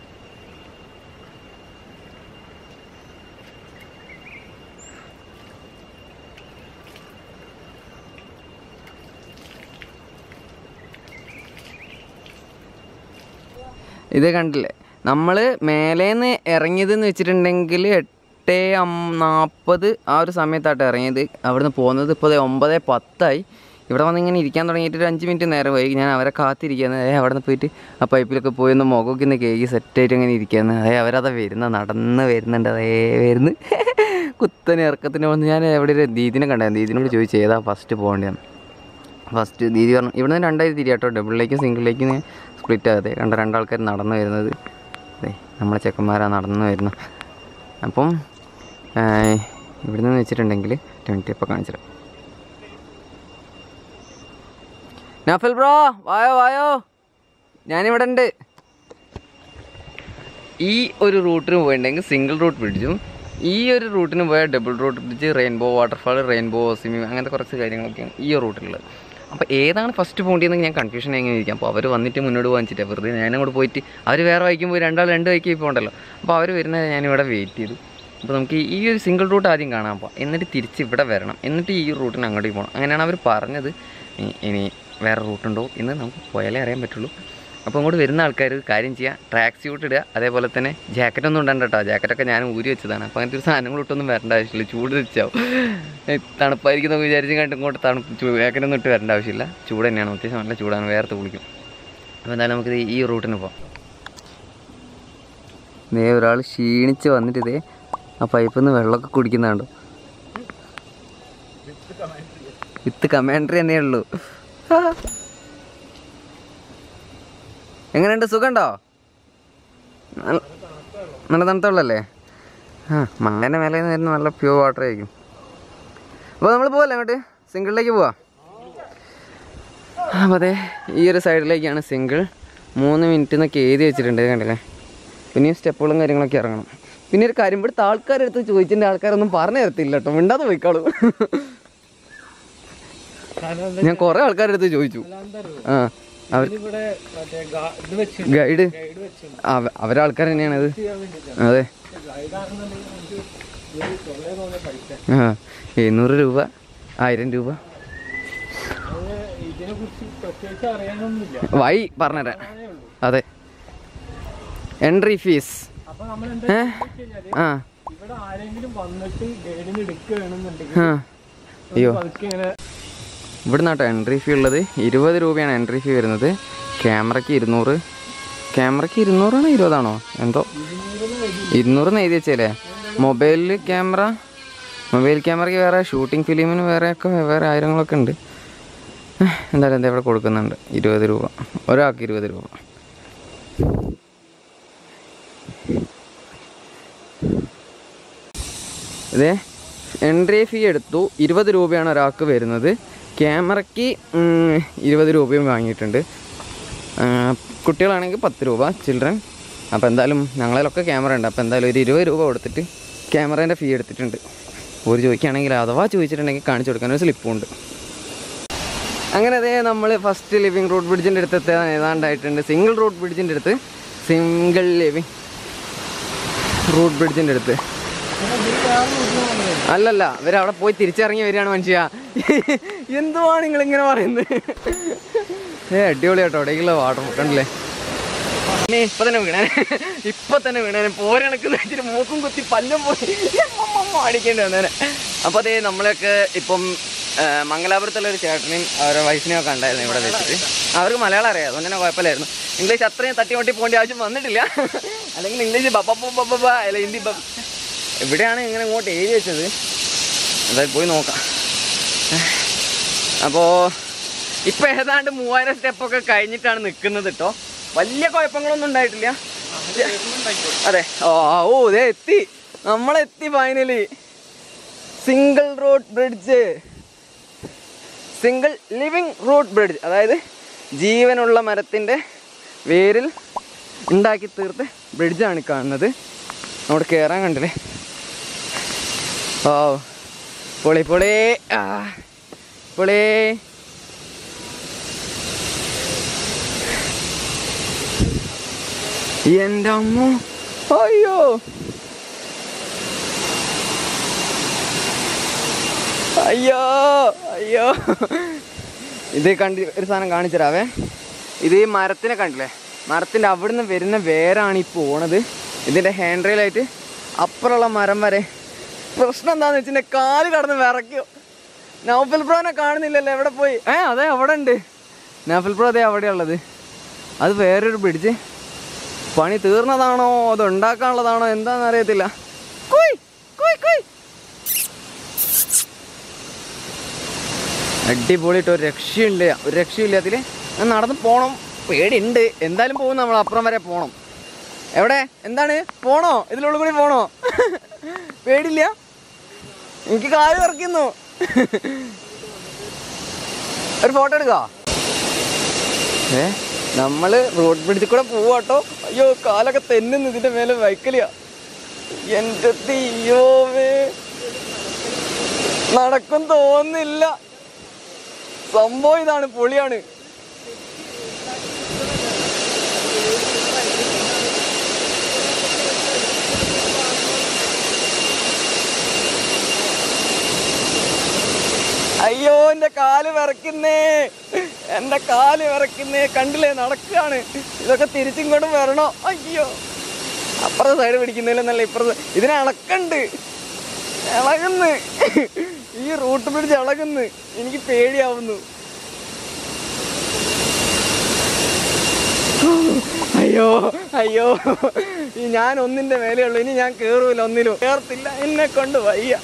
ഇത് കണ്ടില്ലേ നമ്മൾ മേലേന്ന് ഇറങ്ങിയതെന്ന് വെച്ചിട്ടുണ്ടെങ്കിൽ എട്ട് അം നാൽപ്പത് ആ ഒരു സമയത്തായിട്ട് ഇറങ്ങിയത് അവിടുന്ന് പോകുന്നത് ഇപ്പോൾ ദേ ഒമ്പത് പത്തായി ഇവിടെ വന്ന് ഇങ്ങനെ ഇരിക്കാൻ തുടങ്ങിയിട്ട് ഒരു അഞ്ച് മിനിറ്റ് നേരം പോയി ഞാൻ അവരെ കാത്തിരിക്കുകയാണ് അതേ അവിടെ നിന്ന് പോയിട്ട് ആ പൈപ്പിലൊക്കെ പോയി ഒന്ന് മുഖമൊക്കെ ഒന്ന് കേക്ക് സെറ്റായിട്ട് ഇങ്ങനെ ഇരിക്കുകയാണ് അതേ അവരതാ വരുന്ന നടന്ന് വരുന്നുണ്ട് അതേ വരുന്നു കുത്തനെ ഇറക്കത്തിന് വന്ന് ഞാൻ എവിടെ ഒരു ദീദിനെ കണ്ടായിരുന്നു ദീദിനോട് ചോദിച്ചു ഏതാ ഫസ്റ്റ് പോകേണ്ടതെന്ന് ഫസ്റ്റ് ദീദി പറഞ്ഞു ഇവിടെ നിന്ന് രണ്ടായിരം തിരി കേട്ടോ ഡബിളിലേക്കും സിംഗിളിലേക്കും സ്പ്ലിറ്റ് ആകത്തെ കണ്ട രണ്ടാൾക്കാർ നടന്നു വരുന്നത് അതെ നമ്മളെ ചെക്കന്മാരാ നടന്നു വരുന്നത് അപ്പം ഇവിടെ നിന്ന് വെച്ചിട്ടുണ്ടെങ്കിൽ ട്വൻറ്റി ഇപ്പോൾ കാണിച്ചിട്ട് നഫൽ ബ്രോ വായോ വായോ ഞാനിവിടെ ഉണ്ട് ഈ ഒരു റൂട്ടിന് പോയിട്ടുണ്ടെങ്കിൽ സിംഗിൾ റൂട്ട് ബ്രിഡ്ജും ഈ ഒരു റൂട്ടിന് പോയാൽ double root bridge rainbow waterfall rainbow swimming അങ്ങനത്തെ കുറച്ച് കാര്യങ്ങളൊക്കെയാണ് ഈ ഒരു റൂട്ടിലുള്ളത് അപ്പോൾ ഏതാണ് ഫസ്റ്റ് പോകേണ്ടതെന്ന് ഞാൻ കൺഫ്യൂഷൻ എങ്ങനെ ഇരിക്കാം അപ്പോൾ അവർ വന്നിട്ട് മുന്നോട്ട് പോകാൻ വെറുതെ ഞാൻ അങ്ങോട്ട് പോയിട്ട് അവർ വേറെ വഴിക്കും പോയി രണ്ടാൾ രണ്ട് വഴിക്ക് പോകണ്ടല്ലോ അപ്പോൾ അവർ വരുന്നത് ഞാനിവിടെ വെയിറ്റ് ചെയ്തു അപ്പോൾ നമുക്ക് ഈ ഒരു സിംഗിൾ റൂട്ട് ആദ്യം കാണാൻ പോകാം എന്നിട്ട് തിരിച്ച് ഇവിടെ വരണം എന്നിട്ട് ഈ റൂട്ടിന് അങ്ങോട്ടേക്ക് പോകണം അങ്ങനെയാണ് അവർ പറഞ്ഞത് ഇ- ഇനി വേറെ റൂട്ടുണ്ടോ എന്ന് നമുക്ക് പോയാലേ അറിയാൻ പറ്റുള്ളൂ അപ്പോൾ അങ്ങോട്ട് വരുന്ന ആൾക്കാർ ഒരു കാര്യം ചെയ്യുക ട്രാക്ക് സ്യൂട്ട് ഇടുക അതേപോലെ തന്നെ ജാക്കറ്റ് ഒന്നും ഇടണ്ട കേട്ടോ ജാക്കറ്റൊക്കെ ഞാൻ ഊരി വെച്ചതാണ് അപ്പോൾ അങ്ങനത്തെ ഒരു സാധനങ്ങൾ ഇട്ടൊന്നും വരേണ്ട ആവശ്യമില്ല ചൂട് വെച്ചാവും തണുപ്പായിരിക്കും എന്നൊക്കെ വിചാരിച്ച് കണ്ട് ഇങ്ങോട്ട് തണുപ്പ് ജാക്കറ്റ് ഒന്നും ഇട്ട് വരേണ്ട ആവശ്യമില്ല ചൂട് തന്നെയാണ് അത്യാവശ്യം നല്ല ചൂടാണ് വേർത്ത് കുളിക്കും അപ്പോൾ എന്തായാലും നമുക്ക് ഈ റൂട്ടിന് പോവാം ഇതേ ഒരാൾ ക്ഷീണിച്ച് വന്നിട്ട് ഇതേ ആ പൈപ്പിൽ നിന്ന് വെള്ളമൊക്കെ കുടിക്കുന്നുണ്ടോ വിത്ത് കമാൻഡറി തന്നെ ഉള്ളൂ ആ. എങ്ങനെയുണ്ട് സുഖമുണ്ടോ നല്ല- നല്ല തണുത്തുള്ളല്ലേ ആ മണ്ണേൻ്റെ മേലെ നിന്ന് വരുന്ന നല്ല പ്യൂർ വാട്ടർ ആയിരിക്കും അപ്പോൾ നമ്മൾ പോവല്ലേ അങ്ങോട്ട് സിംഗിളിലേക്ക് പോവാം അപ്പോൾ അതെ ഈ ഒരു സൈഡിലേക്കാണ് സിംഗിൾ മൂന്ന് മിനിറ്റ് എന്നൊക്കെ എഴുതി വെച്ചിട്ടുണ്ട് കണ്ടില്ലേ പിന്നെയും സ്റ്റെപ്പുകളും കാര്യങ്ങളൊക്കെ ഇറങ്ങണം പിന്നെ ഒരു കാര്യം ഇവിടുത്തെ ആൾക്കാരുടെ അടുത്ത് ചോദിച്ചിട്ട് ആൾക്കാരൊന്നും പറഞ്ഞു തരത്തില്ല കേട്ടോ മിണ്ടാതെ പോയിക്കോളൂ കാരണം എന്താ ഞാൻ കുറേ ആൾക്കാരുടെ അടുത്ത് ചോദിച്ചു എന്താറിയോ ആ അവർ ഇവിടെ മറ്റേ ഗാ- ഇത് വെച്ച് ഗൈഡ് ഗൈഡ് വെച്ചിട്ടുണ്ട് അവ- അവരാൾക്കാർ തന്നെയാണ് ഇത് ചെയ്യാൻ വേണ്ടിയിട്ടാണ് അതെ ഗൈഡ് ആണെന്നുണ്ടെങ്കിൽ നമുക്ക് ഒരു തൊള്ളേ തോന്നിയ പൈസ ആ എഴുന്നൂറ് രൂപ ആയിരം രൂപ അത് ഇതിനെ കുറിച്ച് പ്രത്യേകിച്ച് അറിയാനൊന്നുമില്ല വൈ പറഞ്ഞുതരാം അതേ ഉള്ളൂ അതെ എൻട്രി ഫീസ് അപ്പൊ നമ്മൾ എന്താ ഏ കഴിഞ്ഞാല് ആ ഇവിടെ ആരെങ്കിലും വന്നിട്ട് ഗൈഡിന് എടുക്കുകയാണെന്നുണ്ടെങ്കിൽ ആ അയ്യോ പതുക്കെ ഇങ്ങനെ ഇവിടുന്ന് കേട്ടോ എൻട്രി ഫീ ഉള്ളത് ഇരുപത് രൂപയാണ് എൻട്രി ഫീ വരുന്നത് ക്യാമറയ്ക്ക് ഇരുന്നൂറ് ക്യാമറയ്ക്ക് ഇരുന്നൂറാണോ ഇരുപതാണോ എന്തോ ഇരുന്നൂറ് എഴുതി വെച്ചല്ലേ മൊബൈലിൽ ക്യാമറ മൊബൈൽ ക്യാമറയ്ക്ക് വേറെ ഷൂട്ടിംഗ് ഫിലിമിന് വേറെ ഒക്കെ വേറെ ആയിരങ്ങളൊക്കെ ഉണ്ട് ഏഹ്, എന്തായാലും എന്താ ഇവിടെ കൊടുക്കുന്നുണ്ട് ഇരുപത് രൂപ ഒരാൾക്ക് ഇരുപത് രൂപ ഇതേ എൻട്രി ഫീ എടുത്തു ഇരുപത് രൂപയാണ് ഒരാൾക്ക് വരുന്നത് ക്യാമറയ്ക്ക് ഉം, ഇരുപത് രൂപയും വാങ്ങിയിട്ടുണ്ട് ആ, കുട്ടികളാണെങ്കിൽ പത്ത് രൂപ ചിൽഡ്രൻ അപ്പോൾ എന്തായാലും ഞങ്ങളിലൊക്കെ ക്യാമറ ഉണ്ട് അപ്പോൾ എന്തായാലും ഒരു ഇരുപത് രൂപ കൊടുത്തിട്ട് ക്യാമറേൻ്റെ ഫീ എടുത്തിട്ടുണ്ട് ഒരു ചോദിക്കുകയാണെങ്കിൽ അഥവാ ചോദിച്ചിട്ടുണ്ടെങ്കിൽ കാണിച്ചു കൊടുക്കാൻ ഒരു സ്ലിപ്പും ഉണ്ട് അങ്ങനെ അതേ നമ്മൾ ഫസ്റ്റ് ലിവിങ് റൂട്ട് ബ്രിഡ്ജിൻ്റെ അടുത്ത് എത്താൻ ഏതാണ്ടായിട്ടുണ്ട് സിംഗിൾ റൂട്ട് ബ്രിഡ്ജിൻ്റെ അടുത്ത് സിംഗിൾ ലിവിങ് റൂട്ട് ബ്രിഡ്ജിൻ്റെ അടുത്ത് അല്ലല്ല ഇവർ അവിടെ പോയി തിരിച്ചിറങ്ങി വരികയാണ് മനുഷ്യ എന്തുവാണ് നിങ്ങൾ ഇങ്ങനെ പറയുന്നത് ഏ അടിപൊളി കേട്ടോ അവിടേക്കുള്ള വാട്ടർ കണ്ടില്ലേ നീ ഇപ്പൊ തന്നെ വീണേ ഇപ്പൊ തന്നെ വീണേ പോരണക്ക് വെച്ചിട്ട് മൂക്കും കുത്തി പല്ലും പോയി അടിക്കേണ്ടി വന്നേനെ അപ്പൊ അതേ നമ്മളൊക്കെ ഇപ്പം ആ, മംഗലാപുരത്തുള്ള ഒരു ചേട്ടനെയും അവരുടെ വൈഫിനെയും ഒക്കെ ഉണ്ടായിരുന്നു ഇവിടെ വെച്ചിട്ട് അവർക്ക് മലയാളം അറിയാം അതുകൊണ്ട് തന്നെ കുഴപ്പമില്ലായിരുന്നു ഇംഗ്ലീഷ് അത്രയും തട്ടി മുട്ടി പോകേണ്ട ആവശ്യം വന്നിട്ടില്ല അല്ലെങ്കിൽ ഇംഗ്ലീഷ് ബപ്പ ബപ്പ അല്ല ഹിന്ദി ബ ഇവിടെയാണ് ഇങ്ങനെ ഇങ്ങോട്ട് എഴുതി വെച്ചത് അതായത് പോയി നോക്കാം അപ്പോൾ ഇപ്പം ഏതാണ്ട് മൂവായിരം സ്റ്റെപ്പൊക്കെ കഴിഞ്ഞിട്ടാണ് നിൽക്കുന്നത് കേട്ടോ വലിയ കുഴപ്പങ്ങളൊന്നും ഉണ്ടായിട്ടില്ല അതെ ഓ ആ, ഓ ഇതേ എത്തി നമ്മളെത്തി finally single road bridge single living root bridge അതായത് ജീവനുള്ള മരത്തിൻ്റെ വേരിൽ ഉണ്ടാക്കി തീർത്ത ബ്രിഡ്ജാണ് ഈ കാണുന്നത് അവിടെ കയറാൻ കണ്ടില്ലേ ഓ പൊളി പൊളി ആ പൊളി എൻ്റെ അമ്മ അയ്യോ അയ്യോ അയ്യോ ഇത് കണ്ടി ഒരു സാധനം കാണിച്ചു തരാവേ ഇത് ഈ മരത്തിനെ കണ്ടില്ലേ മരത്തിൻ്റെ അവിടുന്ന് വരുന്ന വേരാണ് ഈ പോണത് ഇതിൻ്റെ ഹാൻഡ് റെയിലായിട്ട് അപ്പുറമുള്ള മരം വരെ പ്രശ്നം എന്താന്ന് വെച്ചിട്ടുണ്ടെങ്കിൽ കാല് കടന്ന് വിറയ്ക്കോ നൗഫൽ ബ്രോനെ കാണുന്നില്ലല്ലോ എവിടെ പോയി ഏ അതെ അവിടെ ഉണ്ട് നൗഫൽ ബ്രോ അതെ അവിടെ ഉള്ളത് അത് വേറൊരു ബ്രിഡ്ജ് പണി തീർന്നതാണോ അത് ഉണ്ടാക്കാനുള്ളതാണോ എന്താണെന്ന് അറിയത്തില്ല കുയ്, കുയ്, കുയ്. അടിപൊളിയിട്ട് ഒരു രക്ഷയില്ല ഒരു രക്ഷയില്ല അതിൽ ഞാൻ നടന്ന് പോണം പേടിയുണ്ട് എന്തായാലും പോകും നമ്മൾ അപ്പുറം വരെ പോണം എവിടെ എന്താണ് പോണോ ഇതിനുള്ളിൽ കൂടി പോണോ പേടില്ല എനിക്ക് കാല് കറക്കുന്നു ഒരു ഫോട്ടോ എടുക്കാ ഏ നമ്മള് റോഡ് ബ്രിഡ്ജിൽ കൂടെ പോവാട്ടോ അയ്യോ കാലൊക്കെ തെന്നുന്നു ഇതിന്റെ മേലെ വൈക്കലിയാ എന്റെ തീയോവേ നടക്കും തോന്നുന്നില്ല സംഭവം ഇതാണ് പൊളിയാണ് അയ്യോ എന്റെ കാല് വിറക്കുന്നേ എന്റെ കാല് വിറക്കുന്നേ കണ്ടില്ലേ നടക്കുകയാണ് ഇതൊക്കെ തിരിച്ചിങ്ങോട്ട് വരണോ അയ്യോ അപ്പുറത്തെ സൈഡ് പിടിക്കുന്നില്ലെന്നല്ല ഇപ്പുറത്തെ ഇതിന് ഇളക്കണ്ട് ഇളകുന്നു ഈ റൂട്ട് പിടിച്ച് ഇളകുന്നു എനിക്ക് പേടിയാവുന്നു അയ്യോ അയ്യോ ഈ ഞാൻ ഒന്നിന്റെ മേലെയുള്ളൂ ഇനി ഞാൻ കേറൂല ഒന്നിലും കേർത്തില്ല എന്നെ കൊണ്ട് വയ്യ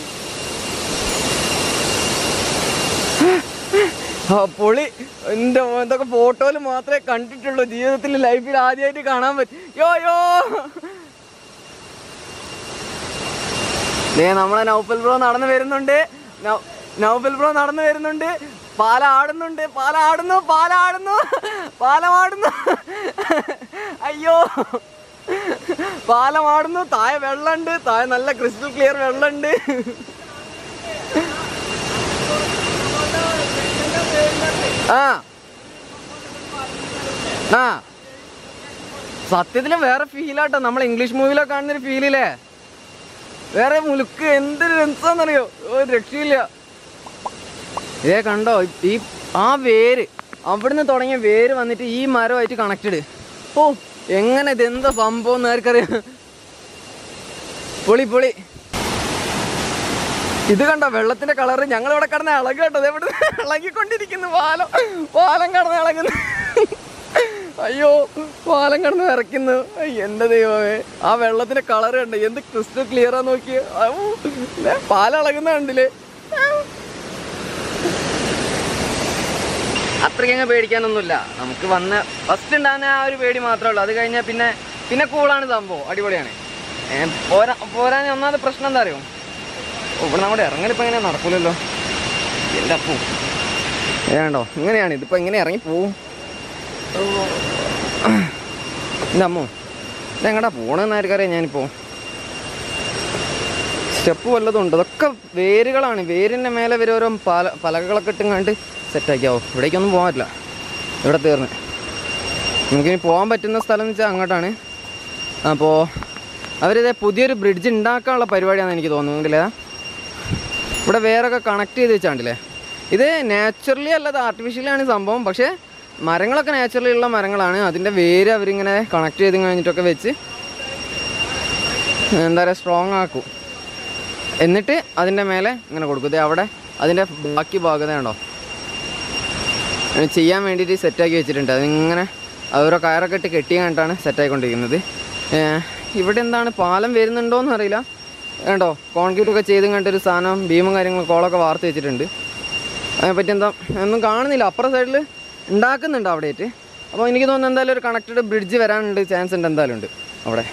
ആ പൊളി എന്റെ മോ- ഇതൊക്കെ ഫോട്ടോയിൽ മാത്രമേ കണ്ടിട്ടുള്ളൂ ജീവിതത്തിൽ ലൈഫിൽ ആദ്യമായിട്ട് കാണാൻ പറ്റും യോ യോ ദേ നമ്മളെ നൗഫൽ ബ്രോ നടന്നു വരുന്നുണ്ട് നൗ- നൗഫൽ ബ്രോ നടന്നു വരുന്നുണ്ട് പാല ആടുന്നുണ്ട് പാല ആടുന്നു പാല ആടുന്നു പാലമാടുന്നു അയ്യോ പാലമാടുന്നു താഴെ വെള്ളമുണ്ട് താഴെ നല്ല ക്രിസ്റ്റൽ ക്ലിയർ വെള്ളമുണ്ട് ആ ആ സത്യത്തില് വേറെ ഫീലാട്ടോ നമ്മൾ ഇംഗ്ലീഷ് മൂവിയിലൊക്കെ കാണുന്നൊരു ഫീലില്ലേ വേറെ മുലുക്ക് എന്തൊരു രസാന്നറിയോ ഒരു രക്ഷയില്ല ഇതേ കണ്ടോ ഈ ആ വേര് അവിടുന്ന് തുടങ്ങിയ വേര് വന്നിട്ട് ഈ മരമായിട്ട് കണക്റ്റഡ് ഓ എങ്ങനെ ഇതെന്താ സംഭവം എന്ന് ആർക്കറിയാം പൊളി പൊളി ഇത് കണ്ടോ വെള്ളത്തിന്റെ കളറ് ഞങ്ങൾ ഇവിടെ കിടന്ന് ഇളകി കേട്ടോ ദേ ഇവിടെ ഇളകിക്കൊണ്ടിരിക്കുന്നു പാലം പാലം കിടന്ന് ഇളകുന്നു അയ്യോ പാലം കിടന്ന് വിറയ്ക്കുന്നു അയ്യ, എന്റെ ദൈവമേ ആ വെള്ളത്തിന്റെ കളർ കണ്ടോ എന്ത് ക്രിസ്റ്റൽ ക്ലിയറാ നോക്കിയേ ഔ, ദേ പാലം ഇളകുന്ന കണ്ടില്ലേ അത്രയ്ക്കങ്ങ് പേടിക്കാനൊന്നുമില്ല നമുക്ക് വന്ന് ഫസ്റ്റ് ഉണ്ടാകുന്ന ആ ഒരു പേടി മാത്രമേ ഉള്ളൂ അത് കഴിഞ്ഞാൽ പിന്നെ പിന്നെ കൂളാണ് സംഭവം അടിപൊളിയാണ് ഏ, പോരാ പോരാൻ ഒന്നാമത് പ്രശ്നം എന്താ അറിയോ ഓ, ഇവിടെ നമ്മുടെ ഇറങ്ങലിപ്പോൾ എങ്ങനെ നടക്കൂലല്ലോ എൻ്റെ അപ്പൂ ഏണ്ടോ ഇങ്ങനെയാണ് ഇതിപ്പോൾ എങ്ങനെ ഇറങ്ങി പോവും എൻ്റെ അമ്മോ ഇതെങ്ങടാ പോണെന്ന് ആർക്കറിയാം ഞാനിപ്പോൾ സ്റ്റെപ്പ് വല്ലതും ഉണ്ട് അതൊക്കെ വേരുകളാണ് വേരിൻ്റെ മേലെ വരെ ഓരോ പല പലകളൊക്കെ ഇട്ടുങ്ങാണ്ട് സെറ്റാക്കിയാവോ ഇവിടേക്കൊന്നും പോകാൻ പറ്റില്ല ഇവിടെ തീർന്ന് നമുക്കിനി പോകാൻ പറ്റുന്ന സ്ഥലം എന്ന് വെച്ചാൽ അങ്ങോട്ടാണ് അപ്പോൾ അവരിത് പുതിയൊരു ബ്രിഡ്ജ് ഉണ്ടാക്കാനുള്ള പരിപാടിയാണെന്ന് എനിക്ക് തോന്നുന്നില്ല ഇവിടെ വേറൊക്കെ കണക്ട് ചെയ്ത് വെച്ചാണ്ടില്ലേ ഇത് നാച്ചുറലി അല്ലാതെ ആർട്ടിഫിഷ്യലി ആണ് സംഭവം പക്ഷേ മരങ്ങളൊക്കെ നാച്ചുറലി ഉള്ള മരങ്ങളാണ് അതിൻ്റെ വേര് അവരിങ്ങനെ കണക്ട് ചെയ്ത് കഴിഞ്ഞിട്ടൊക്കെ വെച്ച് എന്താ പറയുക സ്ട്രോങ് ആക്കും എന്നിട്ട് അതിൻ്റെ മേലെ ഇങ്ങനെ കൊടുക്കും ദേ അവിടെ അതിൻ്റെ ബാക്കി ഭാഗത ഉണ്ടോ ചെയ്യാൻ വേണ്ടിയിട്ട് സെറ്റാക്കി വെച്ചിട്ടുണ്ട് അതിങ്ങനെ ഓരോ കയറൊക്കെ ഇട്ട് കെട്ടി കണ്ടിട്ടാണ് സെറ്റായിക്കൊണ്ടിരിക്കുന്നത് ഏഹ് ഇവിടെ എന്താണ് പാലം വരുന്നുണ്ടോയെന്ന് അറിയില്ല വേണ്ടോ കോൺക്രീറ്റ് ഒക്കെ ചെയ്ത് കണ്ടൊരു സാധനം ഭീമും കാര്യങ്ങളും കോളൊക്കെ വാർത്ത് വെച്ചിട്ടുണ്ട് അതിനെപ്പറ്റി എന്താ ഒന്നും കാണുന്നില്ല അപ്പുറ സൈഡിൽ ഉണ്ടാക്കുന്നുണ്ട് അവിടെയായിട്ട് അപ്പോൾ എനിക്ക് തോന്നുന്നു എന്തായാലും ഒരു കണക്റ്റഡ് ബ്രിഡ്ജ് വരാനുണ്ട് ചാൻസ് ഉണ്ട് എന്തായാലും ഉണ്ട് അവിടെ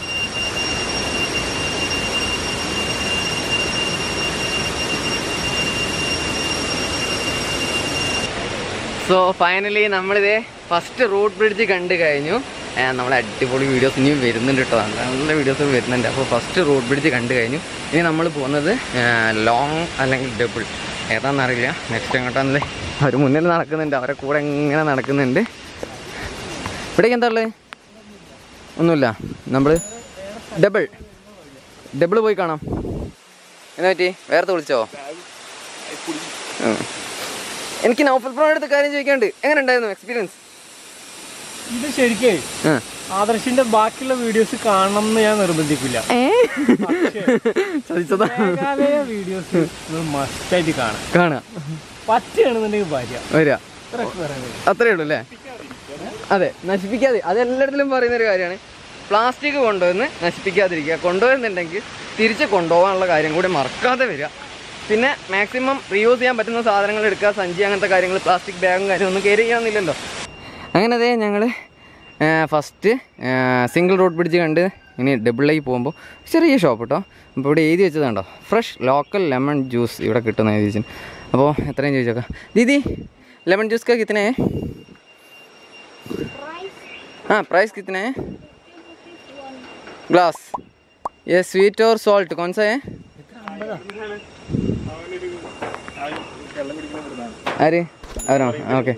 സോ ഫൈനലി നമ്മളിതേ ഫസ്റ്റ് റോഡ് ബ്രിഡ്ജ് കണ്ടു കഴിഞ്ഞു നമ്മൾ അടിപൊളി വീഡിയോസ് ഇനിയും വരുന്നുണ്ട് കേട്ടോ നല്ല നല്ല വീഡിയോസ് വരുന്നുണ്ട് അപ്പോൾ ഫസ്റ്റ് റോഡ് ബ്രിഡ്ജ് കണ്ടു കഴിഞ്ഞു ഇനി നമ്മൾ പോകുന്നത് ലോങ് അല്ലെങ്കിൽ ഡബിൾ ഏതാണെന്നറിയില്ല നെക്സ്റ്റ് എങ്ങോട്ടാണെന്നല്ലേ അവർ മുന്നിൽ നടക്കുന്നുണ്ട് അവരെ കൂടെ ഇങ്ങനെ നടക്കുന്നുണ്ട് ഇവിടേക്ക് എന്താ ഉള്ളത് ഒന്നുമില്ല നമ്മൾ ഡബിൾ ഡബിൾ പോയി കാണാം എന്നാ പറ്റി വേറെ വിളിച്ചോ ഉം. എനിക്ക് നൗഫൽ ബ്രോയുടെ അടുത്ത് കാര്യം ചോദിക്കാണ്ട് എങ്ങനെ ഉണ്ടായിരുന്നു എക്സ്പീരിയൻസ് ഇത് ശരിക്കേ ആദർശിന്റെ ബാക്കിയുള്ള വീഡിയോസ് കാണണം എന്ന് ഞാൻ നിർബന്ധിക്കില്ല ചതിച്ചതാ മേഘാലയ വീഡിയോസ് മസ്റ്റായിട്ട് കാണാം കാണുക പച്ചയാണെന്നുണ്ടെങ്കിൽ ഭാര്യ വരിക ഇത്രയൊക്കെ പറയുന്നത് അത്രേ ഉള്ളൂ അല്ലേ അതെ നശിപ്പിക്കാതെ അത് എല്ലായിടത്തിലും പറയുന്ന ഒരു കാര്യമാണ് പ്ലാസ്റ്റിക് കൊണ്ടുവന്ന് നശിപ്പിക്കാതിരിക്കുക കൊണ്ടുവരുന്നുണ്ടെങ്കിൽ തിരിച്ച് കൊണ്ടുപോകാനുള്ള കാര്യം കൂടി മറക്കാതെ വരിക പിന്നെ മാക്സിമം റീയൂസ് ചെയ്യാൻ പറ്റുന്ന സാധനങ്ങൾ എടുക്കുക സഞ്ചി അങ്ങനത്തെ കാര്യങ്ങൾ പ്ലാസ്റ്റിക് ബാഗും കാര്യമൊന്നും കയറി ചെയ്യാമെന്നില്ലല്ലോ അങ്ങനെ അതെ ഞങ്ങൾ ഫസ്റ്റ് സിംഗിൾ റോഡ് ബ്രിഡ്ജ് കണ്ട് ഇനി ഡബിളായി പോകുമ്പോൾ ചെറിയ ഷോപ്പ് കേട്ടോ അപ്പോൾ ഇവിടെ എഴുതി വെച്ചത് കണ്ടോ ഫ്രഷ് ലോക്കൽ ലെമൺ ജ്യൂസ് ഇവിടെ കിട്ടുന്ന എഴുതി വെച്ചു അപ്പോൾ എത്രയും ചോദിച്ചോക്കാം ദീദി ലെമൺ ജ്യൂസ് का कितने है हाँ प्राइस कितने है ग्लास ये स्वीट और सॉल्ट कौन सा है अरे അരോ ഓക്കെ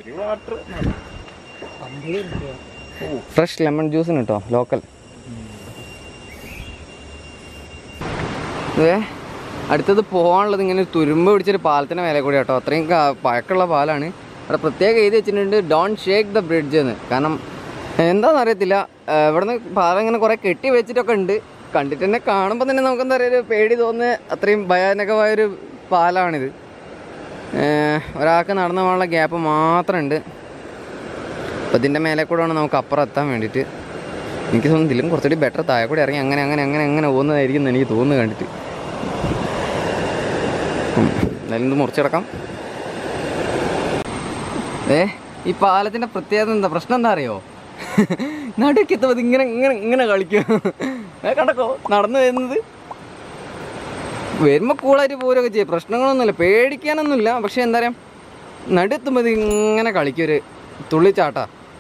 ഫ്രഷ് ലെമൺ ജ്യൂസിന് കേട്ടോ ലോക്കൽ ഇതേ അടുത്തത് പോകാനുള്ളത് ഇങ്ങനെ ഒരു തുരുമ്പ് പിടിച്ചൊരു പാലത്തിൻ്റെ മേലെ കൂടി കേട്ടോ അത്രയും ക- പഴക്കമുള്ള പാലാണ് അവിടെ പ്രത്യേകം എഴുതി വെച്ചിട്ടുണ്ട് ഡോൺ ഷേക്ക് ദ ബ്രിഡ്ജ് എന്ന് കാരണം എന്താണെന്ന് അറിയത്തില്ല ആ, ഇവിടുന്ന് പാലം ഇങ്ങനെ കുറേ കെട്ടി വെച്ചിട്ടൊക്കെ ഉണ്ട് കണ്ടിട്ട് തന്നെ കാണുമ്പോൾ തന്നെ നമുക്ക് എന്താ പറയുക ഒരു പേടി തോന്നുന്ന അത്രയും ഭയാനകമായൊരു പാലമാണിത് ഏഹ് ഒരാൾക്ക് നടന്നു പോകാനുള്ള ഗ്യാപ്പ് മാത്രമുണ്ട് അപ്പോൾ ഇതിൻ്റെ മേലെ കൂടെ വേണം നമുക്ക് അപ്പുറം എത്താൻ വേണ്ടിയിട്ട് എനിക്ക് തോന്നുന്നു ഇതിലും കുറച്ചുകൂടി ബെറ്റർ താഴെ കൂടി ഇറങ്ങി അങ്ങനെ അങ്ങനെ അങ്ങനെ അങ്ങനെ പോകുന്നതായിരിക്കും എന്ന് എനിക്ക് തോന്നുന്നു കണ്ടിട്ട് ഉം. എന്തായാലും ഇത് മുറിച്ചെടുക്കാം ഏ ഈ പാലത്തിൻ്റെ പ്രത്യേകത എന്താ പ്രശ്നം എന്താ അറിയോ നടുക്കെത്തുമ്പോൾ ഇങ്ങനെ ഇങ്ങനെ ഇങ്ങനെ കളിക്കും ഏ കണ്ടക്കോ നടന്നു വരുന്നത് വരുമ്പോൾ കൂളായിട്ട് പോരൊക്കെ ചെയ്യും പ്രശ്നങ്ങളൊന്നുമില്ല പേടിക്കാനൊന്നുമില്ല പക്ഷെ എന്താ പറയുക നടുത്തുമ്പോൾ ഇത് ഇങ്ങനെ കളിക്കും ഒരു തുള്ളിച്ചാട്ടാ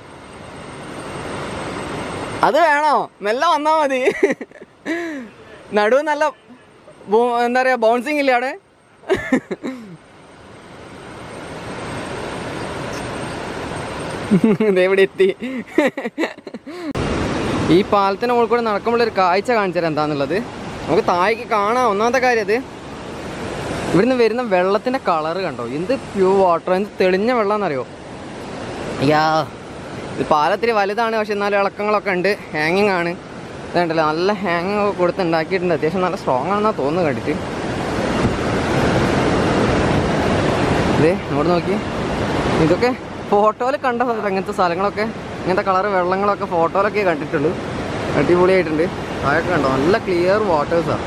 അത് വേണോ മെല്ലെ വന്നാ മതി നടുവ് നല്ല ബോ- എന്താ പറയാ ബൗൺസിങ് ഇല്ലേ അവിടെ ഇതെവിടെ എത്തി ഈ പാലത്തിന് മുകളിൽ കൂടെ നടക്കുമ്പോൾ ഒരു കാഴ്ച കാണിച്ചു തരാം എന്താന്നുള്ളത് നമുക്ക് താഴേക്ക് കാണാം ഒന്നാമത്തെ കാര്യം അത് ഇവിടുന്ന് വരുന്ന വെള്ളത്തിന്റെ കളറ് കണ്ടോ എന്ത് പ്യൂർ വാട്ടർ എന്ത് തെളിഞ്ഞ വെള്ളം എന്നറിയോ അയ്യാ ഇത് പാലത്തിരി വലുതാണ് പക്ഷെ എന്നാലും ഇളക്കങ്ങളൊക്കെ ഉണ്ട് ഹാങ്ങിങ് ആണ് ഇതുണ്ടല്ലോ നല്ല ഹാങ്ങിങ് ഒക്കെ കൊടുത്ത് ഉണ്ടാക്കിയിട്ടുണ്ട് അത്യാവശ്യം നല്ല സ്ട്രോങ് ആണെന്നാണ് തോന്നുന്നു കണ്ടിട്ട് ഇതേ ഇങ്ങോട്ട് നോക്കി ഇതൊക്കെ ഫോട്ടോയിൽ കണ്ട സ്ഥലത്ത് അങ്ങനത്തെ സ്ഥലങ്ങളൊക്കെ ഇങ്ങനത്തെ കളർ വെള്ളങ്ങളൊക്കെ ഫോട്ടോയിലൊക്കെ കണ്ടിട്ടുള്ളൂ അടിപൊളിയായിട്ടുണ്ട് അതൊക്കെ കണ്ടോ നല്ല ക്ലിയർ വാട്ടേഴ്സാണ്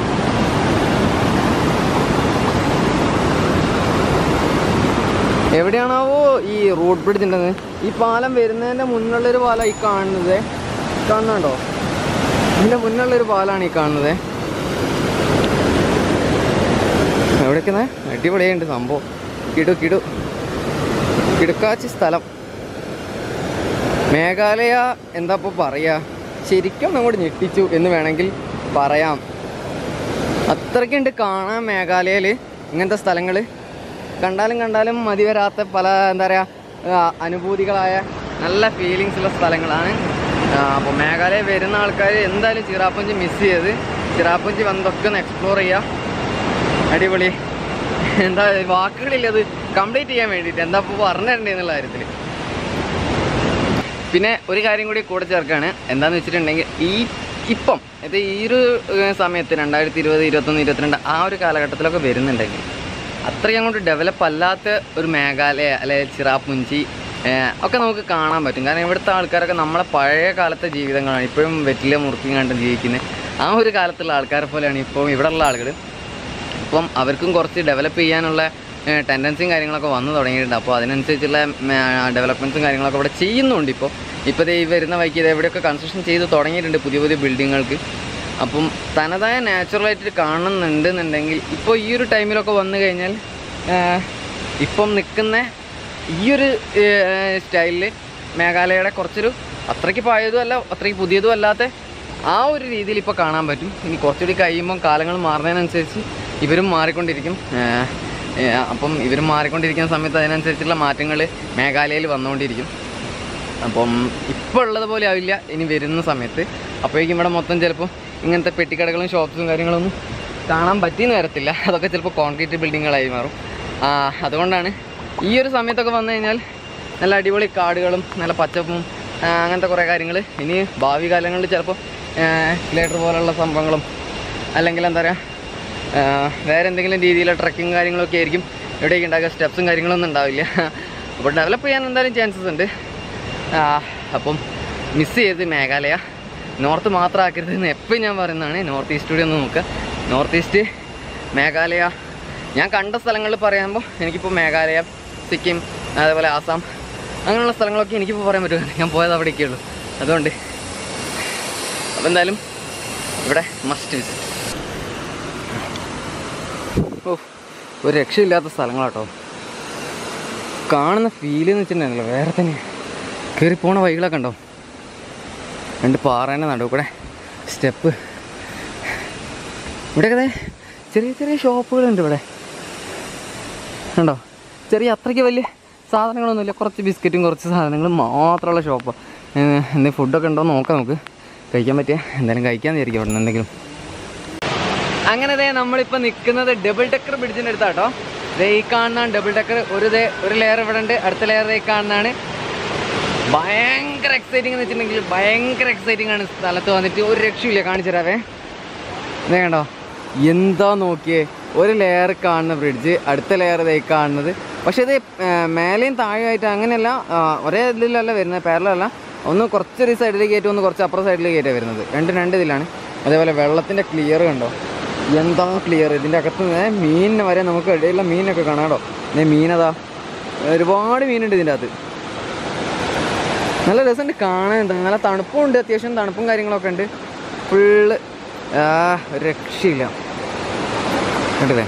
എവിടെയാണാവോ ഈ റോഡ് ബ്രിഡ്ജ് ഉണ്ടെന്ന് ഈ പാലം വരുന്നതിൻ്റെ മുന്നുള്ളൊരു പാലം ഈ കാണുന്നത് കാണുന്നുണ്ടോ ഇതിൻ്റെ മുന്നുള്ളൊരു പാലാണ് ഈ കാണുന്നത് എവിടേക്കുന്ന അടിപൊളിയുണ്ട് സംഭവം കിടു കിടു കിടുക്കാച്ചി സ്ഥലം മേഘാലയ എന്താ ഇപ്പോൾ പറയുക ശരിക്കും അങ്ങോട്ട് ഞെട്ടിച്ചു എന്ന് വേണമെങ്കിൽ പറയാം അത്രയ്ക്കുണ്ട് കാണാൻ മേഘാലയയിൽ ഇങ്ങനത്തെ സ്ഥലങ്ങൾ കണ്ടാലും കണ്ടാലും മതി വരാത്ത പല എന്താ പറയുക അനുഭൂതികളായ നല്ല ഫീലിങ്സ് ഉള്ള സ്ഥലങ്ങളാണ് അപ്പോൾ മേഘാലയ വരുന്ന ആൾക്കാർ എന്തായാലും ചിറാപ്പുഞ്ചി മിസ് ചെയ്ത് ചിറാപ്പുഞ്ചി വന്നൊക്കെ ഒന്ന് എക്സ്പ്ലോർ ചെയ്യുക അടിപൊളി എന്താ വാക്കുകളില്ല അത് കംപ്ലീറ്റ് ചെയ്യാൻ വേണ്ടിയിട്ട് എന്താ ഇപ്പോൾ പറഞ്ഞിട്ടുണ്ട് എന്നുള്ള കാര്യത്തിൽ പിന്നെ ഒരു കാര്യം കൂടി കൂടെ ചേർക്കാണ് എന്താണെന്ന് വെച്ചിട്ടുണ്ടെങ്കിൽ ഈ ഇപ്പം ഇത് ഈ ഒരു ഏഹ്, സമയത്ത് രണ്ടായിരത്തി ഇരുപത് ഇരുപത്തൊന്ന് ഇരുപത്തിരണ്ട് ആ ഒരു കാലഘട്ടത്തിലൊക്കെ വരുന്നുണ്ടെങ്കിൽ അത്രയും അങ്ങോട്ട് ഡെവലപ്പ് അല്ലാത്ത ഒരു മേഘാലയ അല്ലെ ചിറാപ്പുഞ്ചി ഏഹ്, ഒക്കെ നമുക്ക് കാണാൻ പറ്റും കാരണം ഇവിടുത്തെ ആൾക്കാരൊക്കെ നമ്മളെ പഴയ കാലത്തെ ജീവിതങ്ങളാണ് ഇപ്പോഴും വെറ്റില മുറുക്കി കണ്ട് ജീവിക്കുന്നത് ആ ഒരു കാലത്തുള്ള ആൾക്കാരെ പോലെയാണ് ഇപ്പം ഇവിടെയുള്ള ആളുകൾ അപ്പം അവർക്കും കുറച്ച് ഡെവലപ്പ് ചെയ്യാനുള്ള ടെൻഡൻസിയും കാര്യങ്ങളൊക്കെ വന്നു തുടങ്ങിയിട്ടുണ്ട് അപ്പോൾ അതിനനുസരിച്ചുള്ള ഡെവലപ്മെൻറ്റ്സും കാര്യങ്ങളൊക്കെ ഇവിടെ ചെയ്യുന്നുണ്ട് ഇപ്പോൾ ഇപ്പോൾ ദേ ഈ വരുന്ന വൈക്ക് ഇത് എവിടെയൊക്കെ കൺസ്ട്രക്ഷൻ ചെയ്ത് തുടങ്ങിയിട്ടുണ്ട് പുതിയ പുതിയ ബിൽഡിങ്ങുകൾക്ക് അപ്പം തനതായ നാച്ചുറലായിട്ട് കാണുന്നുണ്ടെന്നുണ്ടെങ്കിൽ ഇപ്പോൾ ഈ ഒരു ടൈമിലൊക്കെ വന്നു കഴിഞ്ഞാൽ ഏഹ്, ഇപ്പം നിൽക്കുന്ന ഈ ഒരു സ്റ്റൈലിൽ മേഘാലയയുടെ കുറച്ചൊരു അത്രയ്ക്ക് പഴയതും അല്ല അത്രയ്ക്ക് പുതിയതും അല്ലാത്ത ആ ഒരു രീതിയിൽ ഇപ്പോൾ കാണാൻ പറ്റും ഇനി കുറച്ചുകൂടി കഴിയുമ്പം കാലങ്ങൾ മാറുന്നതിനനുസരിച്ച് ഇവരും മാറിക്കൊണ്ടിരിക്കും ഏഹ്, ഏഹ്, അപ്പം ഇവരും മാറിക്കൊണ്ടിരിക്കുന്ന സമയത്ത് അതിനനുസരിച്ചുള്ള മാറ്റങ്ങൾ മേഘാലയയിൽ വന്നുകൊണ്ടിരിക്കും അപ്പം ഇപ്പോൾ ഉള്ളത് പോലെ ആവില്ല ഇനി വരുന്ന സമയത്ത് അപ്പോഴേക്കും ഇവിടെ മൊത്തം ചിലപ്പോൾ ഇങ്ങനത്തെ പെട്ടിക്കടകളും ഷോപ്സും കാര്യങ്ങളൊന്നും കാണാൻ പറ്റിയെന്ന് വരത്തില്ല അതൊക്കെ ചിലപ്പോൾ കോൺക്രീറ്റ് ബിൽഡിങ്ങുകളായി മാറും ആ, അതുകൊണ്ടാണ് ഈ ഒരു സമയത്തൊക്കെ വന്നു കഴിഞ്ഞാൽ നല്ല അടിപൊളി കാടുകളും നല്ല പച്ചപ്പും ആ, അങ്ങനത്തെ കുറേ കാര്യങ്ങൾ ഇനി ഭാവി കാലങ്ങളിൽ ചിലപ്പോൾ ഗ്ലേറ്റർ പോലുള്ള സംഭവങ്ങളും അല്ലെങ്കിൽ എന്താ പറയുക വേറെ എന്തെങ്കിലും രീതിയിലുള്ള ട്രക്കിങ് കാര്യങ്ങളൊക്കെ ആയിരിക്കും ഇവിടേക്ക് ഉണ്ടാക്കുക സ്റ്റെപ്സും കാര്യങ്ങളൊന്നും ഉണ്ടാവില്ല അപ്പോൾ ഡെവലപ്പ് ചെയ്യാൻ എന്തായാലും ചാൻസസ് ഉണ്ട് ആ, അപ്പം മിസ് ചെയ്ത് മേഘാലയ നോർത്ത് മാത്രം ആക്കരുത് എന്ന് എപ്പോഴും ഞാൻ പറയുന്നതാണ് നോർത്ത് ഈസ്റ്റ് കൂടി ഒന്ന് നോക്കുക നോർത്ത് ഈസ്റ്റ് മേഘാലയ ഞാൻ കണ്ട സ്ഥലങ്ങളിൽ പറയുമ്പോൾ എനിക്കിപ്പോൾ മേഘാലയ സിക്കിം അതേപോലെ ആസാം അങ്ങനെയുള്ള സ്ഥലങ്ങളൊക്കെ എനിക്കിപ്പോൾ പറയാൻ പറ്റും ഞാൻ പോയത് അവിടേക്കേ ഉള്ളൂ അതുകൊണ്ട് അപ്പോൾ എന്തായാലും ഇവിടെ മസ്റ്റ് വിസിറ്റ് ഓ ഒരു രക്ഷയില്ലാത്ത സ്ഥലങ്ങളാട്ടോ കാണുന്ന ഫീൽ എന്ന് വെച്ചിട്ടുണ്ടെങ്കിലോ വേറെ തന്നെ കയറി പോണ വഴികളൊക്കെ ഉണ്ടോ രണ്ട് പാറേൻ്റെ നടുവ് കൂടെ സ്റ്റെപ്പ് ഇവിടെയൊക്കെ ദേ ചെറിയ ചെറിയ ഷോപ്പുകളുണ്ട് ഇവിടെ ഉണ്ടോ ചെറിയ അത്രയ്ക്ക് വലിയ സാധനങ്ങളൊന്നുമില്ല കുറച്ച് ബിസ്ക്കറ്റും കുറച്ച് സാധനങ്ങളും മാത്രമുള്ള ഷോപ്പ് എന്തെങ്കിലും ഫുഡൊക്കെ ഉണ്ടോ എന്ന് നോക്കാം നമുക്ക് കഴിക്കാൻ പറ്റിയ എന്തായാലും കഴിക്കാമെന്ന് വിചാരിക്കും അവിടെ നിന്ന് എന്തെങ്കിലും അങ്ങനെ ദേ നമ്മളിപ്പോൾ നിൽക്കുന്നത് ഡബിൾ ഡെക്കർ ബ്രിഡ്ജിൻ്റെ അടുത്താട്ടോ ദേ ഈ കാണുന്നതാണ് ഡബിൾ ഡെക്കർ ഒരു ദേ ഒരു ലെയർ ഇവിടെ ഉണ്ട് അടുത്ത ലെയർ ദേ ഈ കാണുന്നതാണ് ഭയങ്കര എക്സൈറ്റിംഗ് എന്ന് വെച്ചിട്ടുണ്ടെങ്കിൽ ഭയങ്കര എക്സൈറ്റിംഗ് ആണ് സ്ഥലത്ത് വന്നിട്ട് ഒരു രക്ഷയില്ല കാണിച്ചു തരാവേ ഇതേ കണ്ടോ എന്താ നോക്കിയേ ഒരു ലെയർ കാണുന്ന ബ്രിഡ്ജ് അടുത്ത ലെയർ ഇതേ കാണുന്നത് പക്ഷേ ഇത് ആ, മേലെയും താഴെയായിട്ട് അങ്ങനെയല്ല ആ, ഒരേ ഇതിലല്ല വരുന്നത് പാരലല്ല ഒന്ന് കുറച്ചൊരു സൈഡിലേക്ക് കയറ്റും ഒന്ന് കുറച്ച് അപ്പുറം സൈഡിലേക്ക് കയറ്റാണ് വരുന്നത് രണ്ട് രണ്ട് ഇതിലാണ് അതേപോലെ വെള്ളത്തിൻ്റെ ക്ലിയർ കണ്ടോ എന്താ ക്ലിയർ ഇതിൻ്റെ അകത്ത് നിന്ന് മീനിനെ വരെ നമുക്ക് ഇടയിലുള്ള മീനൊക്കെ കാണാടോ ഇതേ മീനതാ ഒരുപാട് മീനുണ്ട് ഇതിൻ്റെ അകത്ത് നല്ല രസമുണ്ട് കാണാൻ നല്ല തണുപ്പും ഉണ്ട് അത്യാവശ്യം തണുപ്പും കാര്യങ്ങളൊക്കെ ഉണ്ട് ഫുള്ള് ആ ഒരു രക്ഷയില്ല കണ്ടില്ലേ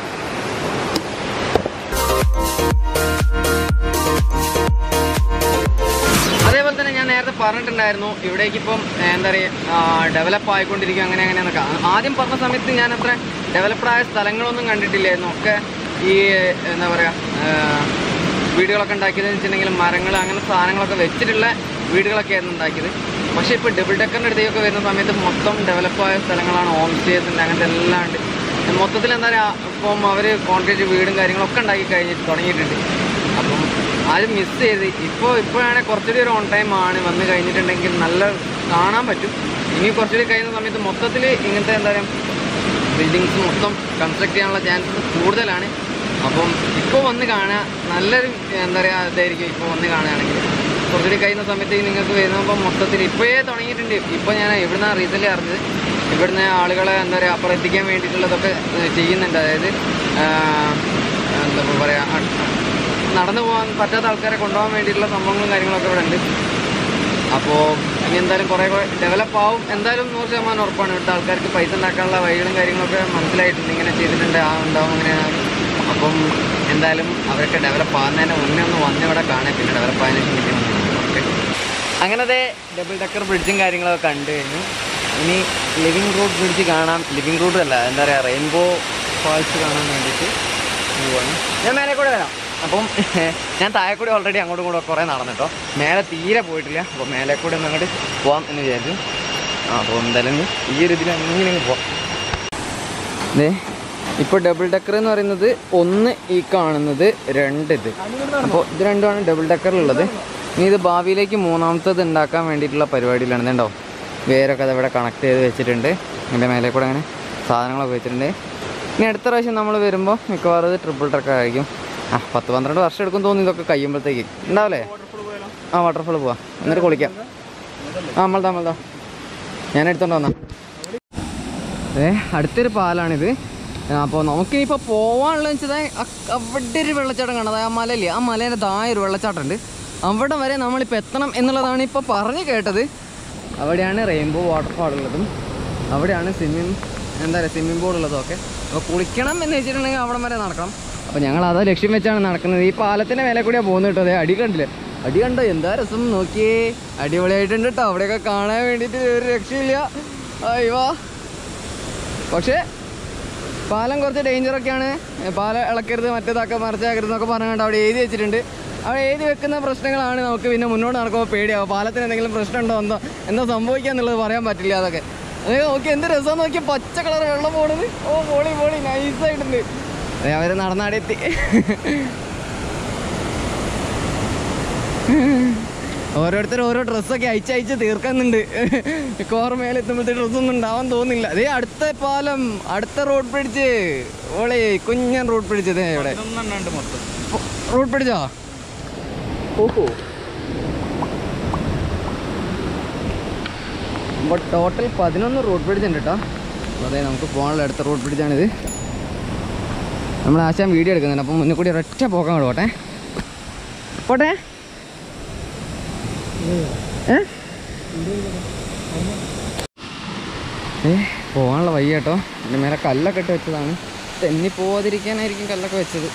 അതേപോലെ തന്നെ ഞാൻ നേരത്തെ പറഞ്ഞിട്ടുണ്ടായിരുന്നു ഇവിടേക്ക് ഇപ്പം ഏഹ്, എന്താ പറയുക ഡെവലപ്പ് ആയിക്കൊണ്ടിരിക്കും അങ്ങനെ അങ്ങനെയെന്നൊക്കെ ആ- ആദ്യം പറഞ്ഞ സമയത്ത് ഞാൻ അത്ര ഡെവലപ്ഡ് ആയ സ്ഥലങ്ങളൊന്നും കണ്ടിട്ടില്ലായിരുന്നു ഒക്കെ ഈ എന്താ പറയുക വീടുകളൊക്കെ ഉണ്ടാക്കിയതെന്ന് വെച്ചിട്ടുണ്ടെങ്കിൽ മരങ്ങൾ അങ്ങനെ സാധനങ്ങളൊക്കെ വെച്ചിട്ടുള്ള വീടുകളൊക്കെ ആയിരുന്നു ഉണ്ടാക്കിയത് പക്ഷേ ഇപ്പോൾ ഡബിൾ ഡെക്കറിൻ്റെ അടുത്തേക്കൊക്കെ വരുന്ന സമയത്ത് മൊത്തം ഡെവലപ്പ് ആയ സ്ഥലങ്ങളാണ് ഹോം സ്റ്റേസ് ഉണ്ട് അങ്ങനത്തെ എല്ലാം ഉണ്ട് മൊത്തത്തിൽ എന്താ പറയുക ഇപ്പം അവർ കോൺക്രീറ്റ് വീടും കാര്യങ്ങളൊക്കെ ഉണ്ടാക്കി കഴിഞ്ഞിട്ട് തുടങ്ങിയിട്ടുണ്ട് അപ്പം ആരും മിസ് ചെയ്ത് ഇപ്പോൾ ഇപ്പോഴാണ് കുറച്ചുകൂടി ഒരു ഓൺ ടൈം ആണ് വന്ന് കഴിഞ്ഞിട്ടുണ്ടെങ്കിൽ നല്ല കാണാൻ പറ്റും ഇനി കുറച്ചുകൂടി കഴിയുന്ന സമയത്ത് മൊത്തത്തിൽ ഇങ്ങനത്തെ എന്താ പറയുക ബിൽഡിങ്സ് മൊത്തം കൺസ്ട്രക്ട് ചെയ്യാനുള്ള ചാൻസസ് കൂടുതലാണ് അപ്പം ഇപ്പോൾ വന്ന് കാണുക നല്ലൊരു എന്താ പറയുക ഇതായിരിക്കും ഇപ്പോൾ വന്ന് കാണുകയാണെങ്കിൽ കുറച്ചുകൂടി കഴിയുന്ന സമയത്ത് നിങ്ങൾക്ക് വരുമ്പോൾ മൊത്തത്തിൽ ഇപ്പോഴേ തുടങ്ങിയിട്ടുണ്ട് ഇപ്പോൾ ഞാൻ ഇവിടുന്ന് റീസെൻ്റ് അറിഞ്ഞത് ഇവിടുന്ന് ആളുകളെ എന്താ പറയുക അപ്പുറം എത്തിക്കാൻ വേണ്ടിയിട്ടുള്ളതൊക്കെ ഏഹ്, ചെയ്യുന്നുണ്ട് അതായത് ആഹ്, എന്താ പറയുക നടന്നു പോകാൻ പറ്റാത്ത ആൾക്കാരെ കൊണ്ടുപോകാൻ വേണ്ടിയിട്ടുള്ള സംഭവങ്ങളും കാര്യങ്ങളൊക്കെ ഇവിടെ ഉണ്ട് അപ്പോൾ ഇനി എന്തായാലും കുറേ ഡെവലപ്പ് ആവും എന്തായാലും നൂറ് ശതമാനം ഉറപ്പാണ് ഇവിടുത്തെ ആൾക്കാർക്ക് പൈസ ഉണ്ടാക്കാനുള്ള വഴികളും കാര്യങ്ങളൊക്കെ മനസ്സിലായിട്ടുണ്ട് ഇങ്ങനെ ചെയ്തിട്ടുണ്ട് ആ ഉണ്ടാവും അങ്ങനെയാണ് അപ്പം എന്തായാലും അവരൊക്കെ ഡെവലപ്പ് ആകുന്നതിന് മുന്നേ ഒന്ന് വന്ന് ഇവിടെ കാണാൻ പിന്നെ ഡെവലപ്പ് ആയതിനു ശേഷം ഓക്കെ അങ്ങനത്തെ ഡബിൾ ഡക്കർ ബ്രിഡ്ജും കാര്യങ്ങളൊക്കെ കണ്ടു കഴിഞ്ഞു ഇനി ലിവിങ് റൂട്ട് ബ്രിഡ്ജ് കാണാം ലിവിങ് റൂട്ട് അല്ല എന്താ പറയുക റെയിൻബോ ഫാൾസ് കാണാൻ വേണ്ടിയിട്ട് പോവാണ് ഞാൻ മേലെ കൂടെ വരാം അപ്പം ഞാൻ താഴെ കൂടെ ഓൾറെഡി അങ്ങോട്ടും കൂടെ കുറേ നടന്നിട്ടോ മേലെ തീരെ പോയിട്ടില്ല അപ്പോൾ മേലെ കൂടെ ഒന്ന് അങ്ങോട്ട് പോവാം എന്ന് വിചാരിച്ചു ആ അപ്പോൾ എന്തായാലും ഇനി ഈ ഒരു ഇതിൽ അങ്ങനെ അങ്ങ് പോവാം ദേ ഇപ്പോൾ ഡബിൾ ഡക്കർ എന്ന് പറയുന്നത് ഒന്ന് ഈ കാണുന്നത് രണ്ട് ഇത് അപ്പോൾ ഇത് രണ്ടുമാണ് ഡബിൾ ഡക്കറിലുള്ളത് ഇനി ഇത് ഭാവിയിലേക്ക് മൂന്നാമത്തത് ഉണ്ടാക്കാൻ വേണ്ടിയിട്ടുള്ള പരിപാടിയിലാണ് ഇതുണ്ടോ വേരൊക്കെ അതവിടെ കണക്ട് ചെയ്ത് വെച്ചിട്ടുണ്ട് അതിൻ്റെ മേലെ കൂടെ അങ്ങനെ സാധനങ്ങളൊക്കെ വെച്ചിട്ടുണ്ട് ഇനി അടുത്ത പ്രാവശ്യം നമ്മൾ വരുമ്പോൾ മിക്കവാറും ഇത് ട്രിപ്പിൾ ട്രക്ക് ആയിരിക്കും ആ പത്ത് പന്ത്രണ്ട് വർഷം എടുക്കും തോന്നി ഇതൊക്കെ കഴിയുമ്പോഴത്തേക്ക് ഉണ്ടാവില്ലേ ആ വാട്ടർഫോൾ പോവാം എന്നിട്ട് കുളിക്കാം ആ നമ്മളതാ നമ്മളതാ ഞാൻ എടുത്തോണ്ട് വന്നാ ഏ അടുത്തൊരു പാലാണിത് അപ്പോൾ നമുക്കിനിപ്പോൾ പോവാനുള്ളത് വെച്ചാൽ അവിടെ ഒരു വെള്ളച്ചാട്ടം കാണാം അതായത് ആ മലയില്ലേ ആ മലേൻ്റെ താഴെ ഒരു വെള്ളച്ചാട്ടം ഉണ്ട് അവിടെ വരെ നമ്മളിപ്പോൾ എത്തണം എന്നുള്ളതാണ് ഇപ്പോൾ പറഞ്ഞു കേട്ടത് അവിടെയാണ് റെയിൻബോ വാട്ടർഫാൾ ഉള്ളതും അവിടെയാണ് സ്വിമ്മിങ് എന്താ പറയുക സ്വിമ്മിംഗ് പൂൾ ഉള്ളതും ഒക്കെ അപ്പോൾ കുളിക്കണം എന്ന് വെച്ചിട്ടുണ്ടെങ്കിൽ അവിടെ വരെ നടക്കണം അപ്പോൾ ഞങ്ങൾ അതാ ലക്ഷ്യം വെച്ചാണ് നടക്കുന്നത് ഈ പാലത്തിൻ്റെ മേലെ കൂടിയാണ് പോകുന്നത് കേട്ടോ അതെ അടി കണ്ടില്ലേ അടി കണ്ടോ എന്താ രസം നോക്കിയേ അടിപൊളിയായിട്ടുണ്ട് കേട്ടോ അവിടെയൊക്കെ കാണാൻ വേണ്ടിയിട്ട് ഒരു രക്ഷയില്ല അയ്യോ പക്ഷേ പാലം കുറച്ച് ഡേഞ്ചറൊക്കെയാണ് പാലം ഇളക്കരുത് മറ്റേതാക്ക മറിച്ചാക്കരുത് എന്നൊക്കെ പറഞ്ഞുകൊണ്ട് അവിടെ എഴുതി വെച്ചിട്ടുണ്ട് അവിടെ എഴുതി വെക്കുന്ന പ്രശ്നങ്ങളാണ് നമുക്ക് പിന്നെ മുന്നോട്ട് നടക്കുമ്പോൾ പേടിയാവും പാലത്തിന് എന്തെങ്കിലും പ്രശ്നമുണ്ടോ എന്തോ എന്താ സംഭവിക്കുക എന്നുള്ളത് പറയാൻ പറ്റില്ല അതൊക്കെ അത് നോക്കി എന്ത് രസം നോക്കി പച്ച കളർ വെള്ളം പോണത് ഓ പോളി പോളി നൈസായിട്ടുണ്ട് അതെ അവർ നടന്നാടെത്തി ഓരോരുത്തർ ഓരോ ഡ്രസ്സൊക്കെ അയച്ച് അയച്ച് തീർക്കുന്നുണ്ട് കോർ മേലെത്തുമ്പോഴത്തെ ഡ്രസ്സൊന്നും ഉണ്ടാവാൻ തോന്നില്ല അതേ അടുത്ത പാലം അടുത്ത റോഡ് ബ്രിഡ്ജ് ഓളെ കുഞ്ഞൻ റോഡ് ബ്രിഡ്ജ് ഇതേ ഇവിടെ പതിനൊന്നെണ്ണുണ്ട് മൊത്തം റോഡ് ബ്രിഡ്ജോ ഓഹോ അപ്പോൾ ടോട്ടൽ പതിനൊന്ന് റോഡ് ബ്രിഡ്ജ് ഉണ്ട് കേട്ടോ അപ്പോൾ അതെ നമുക്ക് പോകാനുള്ള അടുത്ത റോഡ് ബ്രിഡ്ജാണിത് നമ്മൾ ആശാൻ വീഡിയോ എടുക്കുന്നുണ്ട് അപ്പം മുന്നിൽ കൂടി ഒരൊറ്റ പോക്കാൻ കൂടെ പോട്ടെ പോട്ടെ ഏ ഏ പോകാനുള്ള വഴി കേട്ടോ എൻ്റെ മേലെ കല്ലൊക്കെ ഇട്ട് വെച്ചതാണ് തെന്നി പോവാതിരിക്കാനായിരിക്കും കല്ലൊക്കെ വെച്ചത്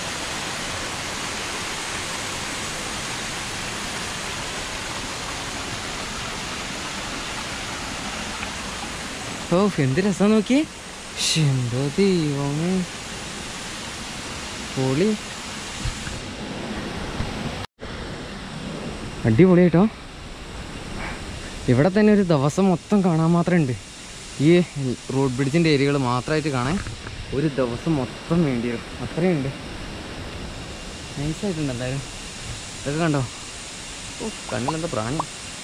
ഓ എന്ത് രസം നോക്കി എന്തോ ദൈവമേ പൊളി അടിപൊളിയായിട്ടോ ഇവിടെ തന്നെ ഒരു ദിവസം മൊത്തം കാണാൻ മാത്രമുണ്ട് ഈ റോഡ് ബ്രിഡ്ജിൻ്റെ ഏരിയകൾ മാത്രമായിട്ട് കാണാൻ ഒരു ദിവസം മൊത്തം വേണ്ടി വരും അത്രയുണ്ട് നൈസായിട്ടുണ്ട് എന്തായാലും ഇതൊക്കെ കണ്ടോ ഓ കണ്ണിലെന്താ പ്രാണി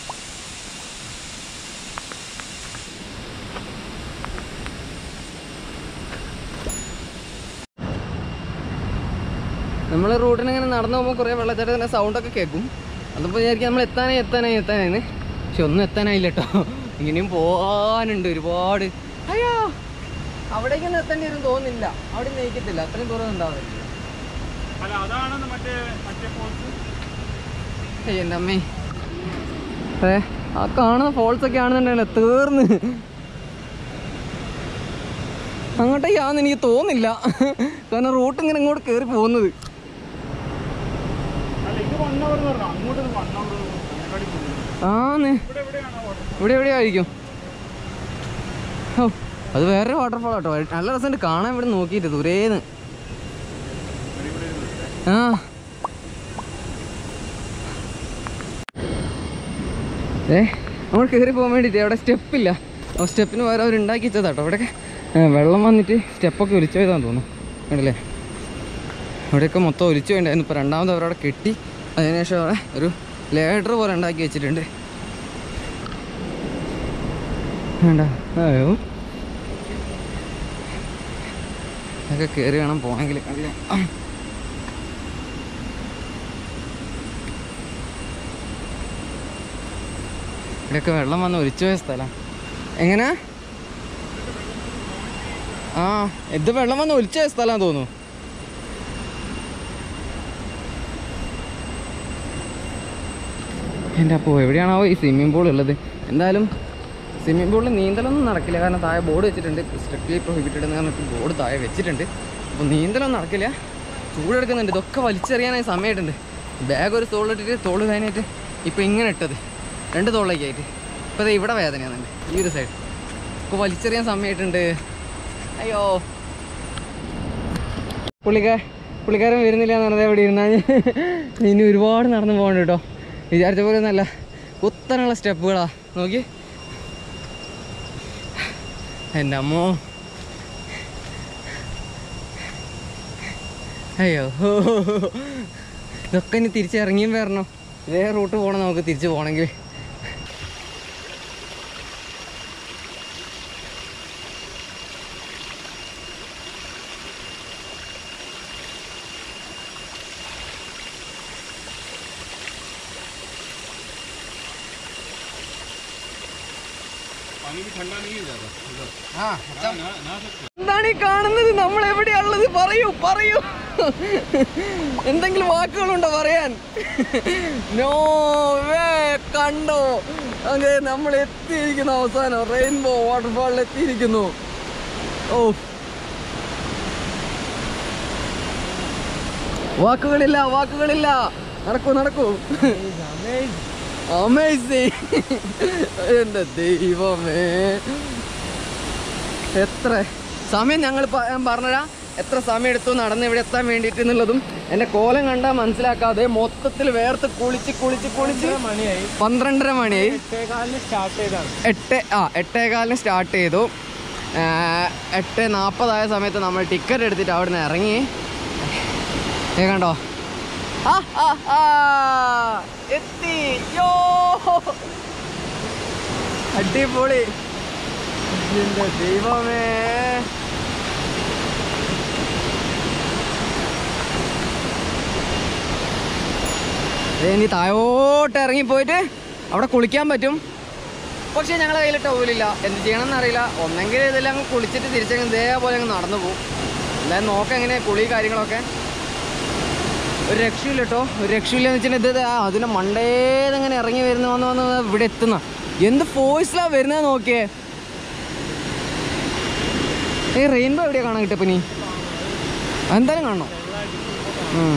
നമ്മൾ റൂട്ടിന് ഇങ്ങനെ നടന്നു പോകുമ്പോൾ കുറേ വെള്ളച്ചാട്ടത്തിൻ്റെ സൗണ്ടൊക്കെ കേൾക്കും അതിപ്പോൾ വിചാരിക്കും നമ്മൾ എത്താനായി എത്താനായി എത്താനായിന്ന് പക്ഷെ ഒന്നും എത്താനായില്ല കേട്ടോ ഇനിയും പോകാനുണ്ട് ഒരുപാട് അയ്യോ അവിടേക്കൊന്നും എത്തേണ്ടി വരും തോന്നുന്നില്ല അവിടെ നയിക്കത്തില്ല അത്രയും ദൂരം ഉണ്ടാവില്ല അല്ല അതാണ് മറ്റേ മറ്റേ ഫോൾസ് ഏയ് എൻ്റെ അമ്മേ ഏ ആ കാണുന്ന ഫോൾസ് ഒക്കെ ആണെന്നുണ്ടല്ലോ തീർന്ന് അങ്ങോട്ടേക്കാന്ന് എനിക്ക് തോന്നില്ല കാരണം റൂട്ട് ഇങ്ങനെ ഇങ്ങോട്ട് കയറി പോകുന്നത് അല്ല ഇത് വൺ അവർ എന്ന് പറഞ്ഞു അങ്ങോട്ട് വൺ അവർ അങ്ങോട്ട് പോകുന്നു ആന്ന് ഇവിടെ എവിടെയാണ് water? ഇവിടെ എവിടെയായിരിക്കും ഓ അത് വേറെ വാട്ടർഫോൾ ആട്ടോ നല്ല രസമുണ്ട് കാണാൻ ഇവിടെ നോക്കിയിട്ട് ദൂരേന്ന് ആ ഏ നമ്മൾ കയറി പോകാൻ വേണ്ടിയിട്ട് അവിടെ സ്റ്റെപ്പില്ല ആ സ്റ്റെപ്പിന് പകരം അവർ ഉണ്ടാക്കി വെച്ചതാട്ടോ അവിടെയൊക്കെ ആ, വെള്ളം വന്നിട്ട് സ്റ്റെപ്പൊക്കെ ഒലിച്ചു പോയതാന്ന് തോന്നുന്നു കണ്ടില്ലേ ഇവിടെയൊക്കെ മൊത്തം ഒലിച്ചു വേണ്ടായിരുന്നു ഇപ്പോൾ രണ്ടാമത് അവരവിടെ കെട്ടി അതിനുശേഷം അവിടെ ഒരു ലേഡർ പോലെ ഉണ്ടാക്കി വെച്ചിട്ടുണ്ട് വേണ്ട അയ്യോ അതൊക്കെ കയറി വേണം പോകണമെങ്കിൽ കണ്ടില്ലേ ഇവിടെയൊക്കെ വെള്ളം വന്ന് ഒലിച്ചു പോയ സ്ഥലം എങ്ങനെ ആ ഇത് വെള്ളം വന്ന് ഒലിച്ചു പോയ സ്ഥലം തോന്നുന്നു എൻ്റെ അപ്പോൾ എവിടെയാണാവോ ഈ സ്വിമ്മിംഗ് പൂൾ ഉള്ളത് എന്തായാലും സ്വിമ്മിംഗ് പൂളിൽ നീന്തലൊന്നും നടക്കില്ല കാരണം താഴെ ബോർഡ് വെച്ചിട്ടുണ്ട് സ്ട്രിക്ട്ലി പ്രൊഹിബിറ്റഡ് എന്ന് പറഞ്ഞിട്ട് ബോർഡ് താഴെ വെച്ചിട്ടുണ്ട് അപ്പോൾ നീന്തലൊന്നും നടക്കില്ല ചൂടെടുക്കുന്നുണ്ട് ഇതൊക്കെ വലിച്ചെറിയാനായി സമയമായിട്ടുണ്ട് ബാഗ് ഒരു തോളിലിട്ടിട്ട് തോള് വേദനയായിട്ട് ഇപ്പോൾ ഇങ്ങനെ ഇട്ടത് രണ്ട് തോളിലേക്കായിട്ട് ഇപ്പോൾ ദേ ഇവിടെ വേദനയാണെന്നുണ്ട് ഈ ഒരു സൈഡ് ഇപ്പോൾ വലിച്ചെറിയാൻ സമയമായിട്ടുണ്ട് അയ്യോ പുള്ളിക്കാർ പുള്ളിക്കാരൻ വരുന്നില്ല എന്ന് പറഞ്ഞത് എവിടെ ഇരുന്നാൽ ഇനി ഒരുപാട് നടന്നു പോകണ്ട കേട്ടോ വിചാരിച്ച പോലെ നല്ല കുത്തനുള്ള സ്റ്റെപ്പുകളാ നോക്കി എൻ്റെ അമ്മോ അയ്യോ ഇതൊക്കെ ഇനി തിരിച്ചിറങ്ങിയും വരണം ഇതേ റൂട്ട് പോകണം നമുക്ക് തിരിച്ചു പോകണമെങ്കിൽ എന്താണ് ഈ കാണുന്നത് നമ്മൾ എവിടെയുള്ളത് പറയൂ പറയൂ എന്തെങ്കിലും വാക്കുകളുണ്ടോ പറയാൻ നോ വേ കണ്ടോ അങ്ങനെ നമ്മൾ എത്തിയിരിക്കുന്നു അവസാനം റെയിൻബോ വാട്ടർഫാളിൽ എത്തിയിരിക്കുന്നു ഓ വാക്കുകളില്ല വാക്കുകളില്ല നടക്കൂ നടക്കൂ അമേസിങ് എന്റെ ദൈവമേ എത്ര സമയം ഞങ്ങൾ പ- ഞാൻ പറഞ്ഞുതരാ എത്ര സമയം എടുത്തു നടന്ന് ഇവിടെ എത്താൻ വേണ്ടിയിട്ട് എന്നുള്ളതും എൻ്റെ കോലം കണ്ടാൽ മനസ്സിലാക്കാതെ മൊത്തത്തിൽ വേർത്ത് കുളിച്ച് കുളിച്ച് കുളിച്ച് മണിയായി പന്ത്രണ്ടര മണിയായി എട്ടേകാലിന് സ്റ്റാർട്ട് ചെയ്താണ് എട്ട് ആ എട്ടേകാലിന് സ്റ്റാർട്ട് ചെയ്തു ആ, എട്ട് നാൽപ്പതായ സമയത്ത് നമ്മൾ ടിക്കറ്റ് എടുത്തിട്ട് അവിടെ നിന്ന് ഇറങ്ങി ഏ കണ്ടോ ആ, ആ, ആ, എത്തി യോ അടിപൊളി എന്റെ ദൈവമേ ദേ ഇനി താഴോട്ട് ഇറങ്ങി പോയിട്ട് അവിടെ കുളിക്കാൻ പറ്റും പക്ഷേ ഞങ്ങളുടെ കയ്യിൽ ടൗലില്ല എന്ത് ചെയ്യണം എന്നറിയില്ല ഒന്നെങ്കിൽ ഇതെല്ലാം അങ്ങ് കുളിച്ചിട്ട് തിരിച്ചങ്ങ് ഇതേപോലെ അങ്ങ് നടന്നു പോകും എന്തായാലും നോക്കാം എങ്ങനെ കുളി കാര്യങ്ങളൊക്കെ ഒരു രക്ഷയില്ല കേട്ടോ ഒരു രക്ഷയില്ല എന്ന് വെച്ചിട്ടുണ്ടെങ്കിൽ ഇത് ആ അതിൻ്റെ മണ്ടേന്നിങ്ങനെ ഇറങ്ങി വരുന്ന വന്ന് വന്ന് ഇവിടെ എത്തുന്ന എന്ത് ഫോഴ്സിലാണ് വരുന്നത് നോക്കിയേ ഈ റെയിൻബോ എവിടെയാ കാണാൻ കിട്ടിയപ്പോ നീ എന്തായാലും കാണണം ഉം.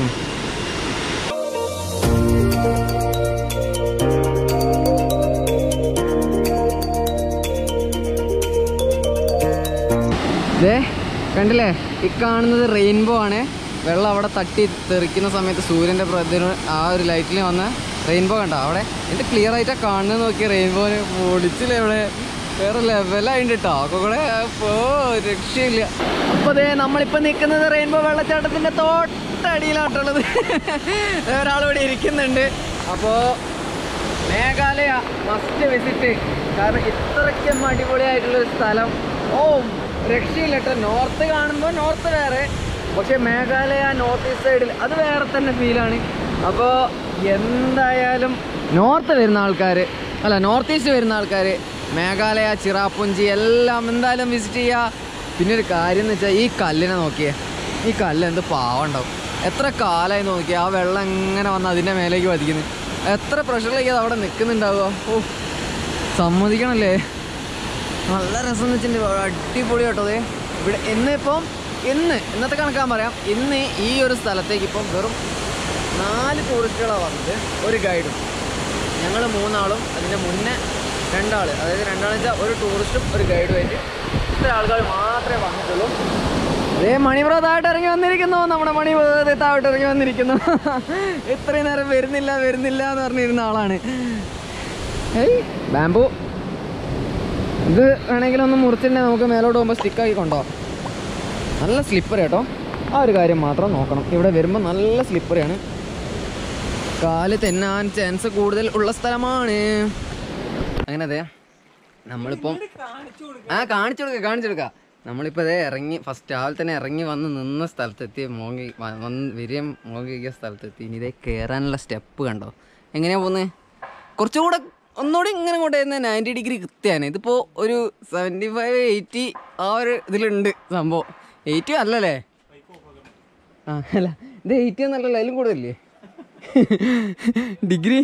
ദേ കണ്ടില്ലേ ഈ കാണുന്നത് റെയിൻബോ ആണ് വെള്ളം അവിടെ തട്ടി തെറിക്കുന്ന സമയത്ത് സൂര്യൻ്റെ പ്രതിന് ആ ഒരു ലൈറ്റിൽ വന്ന് റെയിൻബോ കണ്ടോ അവിടെ എന്ത് ക്ലിയർ ആയിട്ടാണ് കാണുന്നത് നോക്കി റെയിൻബോന് പൊളിച്ചില്ലേ ഇവിടെ വേറെ ലെവലായിട്ട് കേട്ടോ ഒക്കെ കൂടെ ഓ രക്ഷയില്ല അപ്പോൾ ദേ നമ്മളിപ്പോൾ നിൽക്കുന്നത് റെയിൻബോ വെള്ളച്ചാട്ടത്തിൻ്റെ തൊട്ടടിയിലാട്ടുള്ളത് ഒരാൾ ഇവിടെ ഇരിക്കുന്നുണ്ട് അപ്പോൾ മേഘാലയ മസ്റ്റ് വിസിറ്റ് കാരണം ഇത്രയ്ക്കും അടിപൊളിയായിട്ടുള്ള ഒരു സ്ഥലം ഓ രക്ഷയില്ല കേട്ടോ നോർത്ത് കാണുമ്പോൾ നോർത്ത് വേറെ പക്ഷെ മേഘാലയ നോർത്ത് ഈസ്റ്റ് സൈഡിൽ അത് വേറെ തന്നെ ഫീലാണ് അപ്പോൾ എന്തായാലും നോർത്ത് വരുന്ന ആൾക്കാർ അല്ല നോർത്ത് ഈസ്റ്റ് വരുന്ന ആൾക്കാർ മേഘാലയ ചിറാപ്പുഞ്ചി എല്ലാം എന്തായാലും വിസിറ്റ് ചെയ്യുക പിന്നെ ഒരു കാര്യം എന്ന് വെച്ചാൽ ഈ കല്ലിനെ നോക്കിയേ ഈ കല്ല് എന്ത് പാവം ഉണ്ടാവും എത്ര കാലമായി നോക്കിയാൽ ആ വെള്ളം എങ്ങനെ വന്ന് അതിൻ്റെ മേലേക്ക് പതിക്കുന്നു എത്ര പ്രഷറിലേക്ക് അത് അവിടെ നിൽക്കുന്നുണ്ടാവുക ഓ സമ്മതിക്കണല്ലേ നല്ല രസം എന്ന് വെച്ചിട്ടുണ്ടെങ്കിൽ അടിപൊളി കേട്ടോ അതെ ഇവിടെ ഇന്നിപ്പം ഇന്ന് ഇന്നത്തെ കണക്കാൻ പറയാം ഇന്ന് ഈ ഒരു സ്ഥലത്തേക്ക് ഇപ്പം വെറും നാല് ടൂറിസ്റ്റുകളാണ് വന്നത് ഒരു ഗൈഡും ഞങ്ങൾ മൂന്നാളും അതിൻ്റെ മുന്നേ രണ്ടാൾ അതായത് രണ്ടാളെന്ന് വെച്ചാൽ ഒരു ടൂറിസ്റ്റും ഒരു ഗൈഡുമായിട്ട് ഇത്ര ആൾക്കാർ മാത്രമേ വന്നിട്ടുള്ളൂ അതേ മണിപ്ര താഴോട്ട് ഇറങ്ങി വന്നിരിക്കുന്നു നമ്മുടെ മണി താഴോട്ട് ഇറങ്ങി വന്നിരിക്കുന്നു ഇത്രയും നേരം വരുന്നില്ല വരുന്നില്ല എന്ന് പറഞ്ഞിരുന്ന ആളാണ് ഏയ് ബാമ്പു ഇത് വേണമെങ്കിൽ ഒന്ന് മുറിച്ചിട്ടുണ്ടെങ്കിൽ നമുക്ക് മേലോട്ട് പോകുമ്പോൾ സ്റ്റിക്കാക്കി കൊണ്ടുപോകാം നല്ല സ്ലിപ്പർ കേട്ടോ ആ ഒരു കാര്യം മാത്രം നോക്കണം ഇവിടെ വരുമ്പോൾ നല്ല സ്ലിപ്പറിയാണ് കാല് തെന്നാൻ ചാൻസ് കൂടുതൽ ഉള്ള സ്ഥലമാണ് അങ്ങനെ അതെ നമ്മളിപ്പം ആ കാണിച്ചു കൊടുക്കുക കാണിച്ചു കൊടുക്കുക നമ്മളിപ്പോൾ അതേ ഇറങ്ങി ഫസ്റ്റ് രാവിലെ തന്നെ ഇറങ്ങി വന്ന് നിന്ന സ്ഥലത്തെത്തി മോങ്ങി വ- വന്ന് വിരിയം മോങ്ങിയ സ്ഥലത്തെത്തി ഇനി ഇതേ കയറാനുള്ള സ്റ്റെപ്പ് കണ്ടോ എങ്ങനെയാ പോകുന്നത് കുറച്ചുകൂടെ ഒന്നുകൂടി ഇങ്ങനെ കൊണ്ടുവരുന്ന നയൻറ്റി ഡിഗ്രി കൃത്യമാണ് ഇതിപ്പോൾ ഒരു സെവൻറ്റി ഫൈവ് എയ്റ്റി ആ ഒരു ഇതിലുണ്ട് സംഭവം എയ്റ്റി അല്ലല്ലേ ആ അല്ല ഇത് എയ്റ്റി ഒന്നല്ലല്ലോ അതിലും കൂടുതലല്ലേ ഡിഗ്രി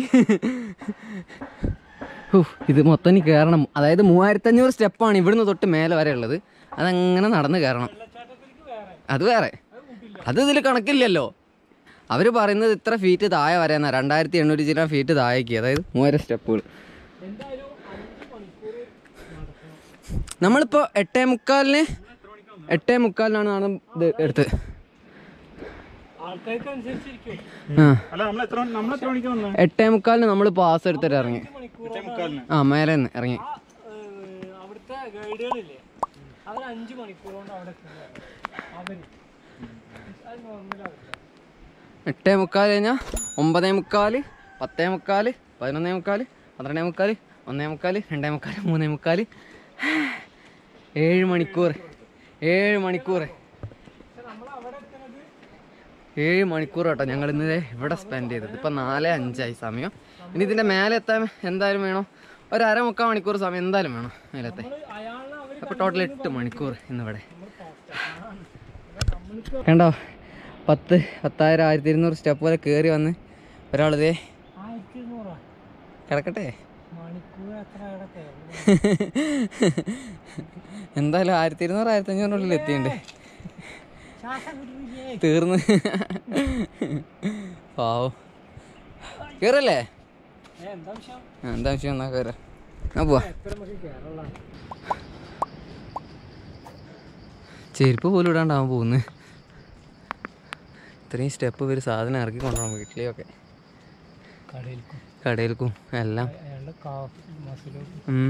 ഉഫ്, ഇത് മൊത്തം ഇനി കയറണം അതായത് മൂവായിരത്തഞ്ഞൂറ് സ്റ്റെപ്പാണ് ഇവിടുന്ന് തൊട്ട് മേലെ വരെ ഉള്ളത് അതങ്ങനെ നടന്ന് കയറണം അത് വേറെ അത് ഇതിൽ കണക്കില്ലല്ലോ അവർ പറയുന്നത് ഇത്ര ഫീറ്റ് താഴെ വരെയെന്നാ രണ്ടായിരത്തി എണ്ണൂറ്റി ചില ഫീറ്റ് താഴേക്ക് അതായത് മൂവായിരം സ്റ്റെപ്പുകൾ നമ്മളിപ്പോൾ എട്ടേ മുക്കാലിന് എട്ടേ മുക്കാലിനാണ് നാളെ ഇത് എടുത്തത് ആൾക്കാർക്ക് അനുസരിച്ചിരിക്കും ആ അല്ല നമ്മൾ എത്ര നമ്മൾ എത്ര മണിക്ക് വന്നേ എട്ടേ മുക്കാലിന് നമ്മൾ പാസ് എടുത്തിട്ട് ഇറങ്ങി എട്ടേ മുക്കാലിന് ആ മേലെ നിന്ന് ഇറങ്ങി ആ ഏഹ്, അവിടുത്തെ ഗൈഡുകളില്ലേ അവർ അഞ്ച് മണിക്കൂർ കൊണ്ട് അവിടെ എത്തുന്നത് അവര് അത് നോർമലാണ് എട്ടേ മുക്കാൽ കഴിഞ്ഞാൽ ഒമ്പതേ മുക്കാൽ പത്തേ മുക്കാൽ പതിനൊന്നേ മുക്കാൽ പന്ത്രണ്ടേ മുക്കാൽ ഒന്നേ മുക്കാൽ രണ്ടേ മുക്കാൽ മൂന്നേ മുക്കാൽ ഏഴ് മണിക്കൂർ ഏഴ് മണിക്കൂർ ഏഴ് മണിക്കൂർ കേട്ടോ ഞങ്ങൾ ഇന്ന് ദേ ഇവിടെ സ്പെൻഡ് ചെയ്തത് ഇപ്പം നാല് അഞ്ചായി സമയം ഇനി ഇതിൻ്റെ മേലെ എത്താൻ എന്തായാലും വേണം ഒരു അര മുക്കാൽ മണിക്കൂർ സമയം എന്തായാലും വേണം മേലത്തെ അയാളെ അവര് അപ്പോൾ ടോട്ടൽ എട്ട് മണിക്കൂർ ഇന്നിവിടെ കണ്ടോ പത്ത് പത്തായിരം ആയിരത്തി ഇരുന്നൂറ് സ്റ്റെപ്പ് പോലെ കയറി വന്ന് ഒരാളിതേ ആയിരത്തി ഇരുന്നൂറാ കിടക്കട്ടെ മണിക്കൂർ എത്ര അവിടെ കയറും എന്തായാലും ആയിരത്തി ഇരുന്നൂറ് ആയിരത്തി അഞ്ഞൂറിനുള്ളിൽ എത്തിയുണ്ട് ശ്വാസം കിട്ടുന്നില്ലേ തീർന്ന് പാവോ കയറല്ലേ ഏ, എന്താ വിഷയം ആ, എന്താ വിഷയം എന്നാ കയറാം എന്നാ പോവാ എത്ര നമുക്ക് കേരള ചെരുപ്പ് പോലും ഇടാണ്ടാവാൻ പോകുന്നു ഇത്രയും സ്റ്റെപ്പ് ഒരു സാധനം ഇറക്കി കൊണ്ടുപോകണം വീട്ടിലെയൊക്കെ കടയിൽക്കും കടയിൽക്കും എല്ലാം അയാളുടെ കാഫ് മസിലും ഉം.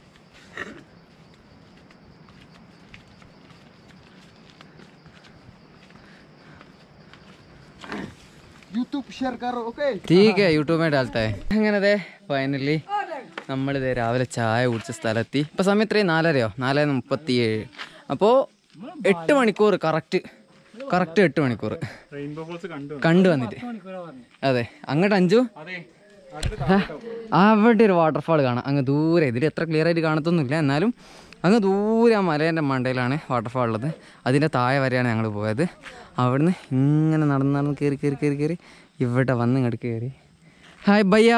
यूट्यूब शेयर करो ओके ठीक है യൂട്യൂബ് में डालता है അങ്ങനെ അതെ ഫൈനലി നമ്മളിത് രാവിലെ ചായ കുടിച്ച സ്ഥലത്തി ഇപ്പൊ സമയം എത്രയും നാലരയോ നാല് മുപ്പത്തി ഏഴ് അപ്പോൾ എട്ട് മണിക്കൂർ കറക്റ്റ് കറക്റ്റ് എട്ട് മണിക്കൂർ റെയിൻബോ ഫോൾസ് കണ്ടു കണ്ടു വന്നിട്ട് മണിക്കൂറാ പറഞ്ഞു അതെ അങ്ങോട്ട് അഞ്ചു അതെ അടുത്ത് ആ, അവിടെ ഒരു വാട്ടർഫാൾ കാണാം അങ്ങ് ദൂരെ ഇതിൽ എത്ര ക്ലിയർ ആയിട്ട് കാണത്തൊന്നുമില്ല എന്നാലും അങ്ങ് ദൂരെ ആ മലേൻ്റെ മണ്ടയിലാണ് വാട്ടർഫാൾ ഉള്ളത് അതിൻ്റെ താഴെ വരെയാണ് ഞങ്ങൾ പോയത് അവിടുന്ന് ഇങ്ങനെ നടന്ന് നടന്ന് കയറി കയറി കയറി കയറി ഇവിടെ വന്ന് ഇങ്ങോട്ട് കയറി ഹായ് ബയ്യാ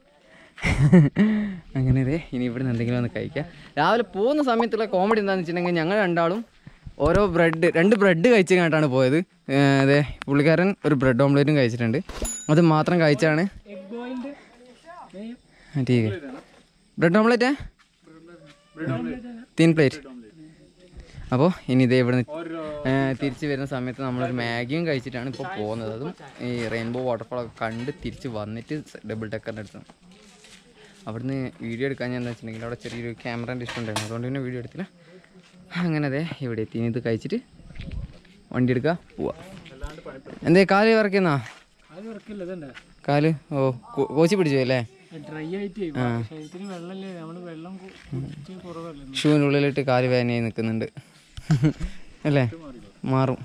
അങ്ങനെ ഇതേ ഇനി ഇവിടുന്ന് എന്തെങ്കിലും ഒന്ന് കഴിക്കാം രാവിലെ പോകുന്ന സമയത്തുള്ള കോമഡി എന്താണെന്ന് വെച്ചിട്ടുണ്ടെങ്കിൽ ഞങ്ങൾ രണ്ടാളും ഓരോ ബ്രെഡ് രണ്ട് ബ്രെഡ് കഴിച്ച് കണ്ടാണ് പോയത് ഏർ അതെ പുള്ളിക്കാരൻ ഒരു ബ്രെഡ് ഓംലേറ്റും കഴിച്ചിട്ടുണ്ട് അത് മാത്രം കഴിച്ചാണ് എഗ് ബോയിൽഡ് हाँ, ठीक है ബ്രെഡ് ഓംലെറ്റ് है तीन പ്ലേറ്റ് അപ്പോൾ ഇനി ഇതേ ഇവിടുന്ന് തിരിച്ച് വരുന്ന സമയത്ത് നമ്മളൊരു മാഗിയും കഴിച്ചിട്ടാണ് ഇപ്പോൾ പോകുന്നത് അതും ഈ റെയിൻബോ വാട്ടർഫോൾ ഒക്കെ കണ്ട് തിരിച്ച് വന്നിട്ട് ഡബിൾ ഡെക്കറിൻ്റെ അടുത്ത് അവിടുന്ന് വീഡിയോ എടുക്കാൻ ഞാൻ എന്താ വെച്ചിട്ടുണ്ടെങ്കിൽ അവിടെ ചെറിയൊരു ക്യാമറേൻ്റെ ഇഷ്ടം ഉണ്ടായിരുന്നു അതുകൊണ്ട് പിന്നെ വീഡിയോ എടുത്തില്ല അങ്ങനെ അതെ ഇവിടെ എത്തി ഇനി ഇത് കഴിച്ചിട്ട് വണ്ടി എടുക്കുക പോവാ എന്തേ കാല് വറക്കുന്നോ അത് വർക്കില്ല ഇതുണ്ട് കാല് ഓ കോ- കോച്ചി പിടിച്ചു അല്ലേ ഡ്രൈ ആയിട്ട് ശരീരത്തിന് വെള്ളമില്ലേ നമ്മള് വെള്ളം കു- കുടിച്ച് കുറവല്ലേ ഷൂവിൻ്റെ ഉള്ളിലിട്ട് കാല് വേനയായി നിൽക്കുന്നുണ്ട് അല്ലേ മാറും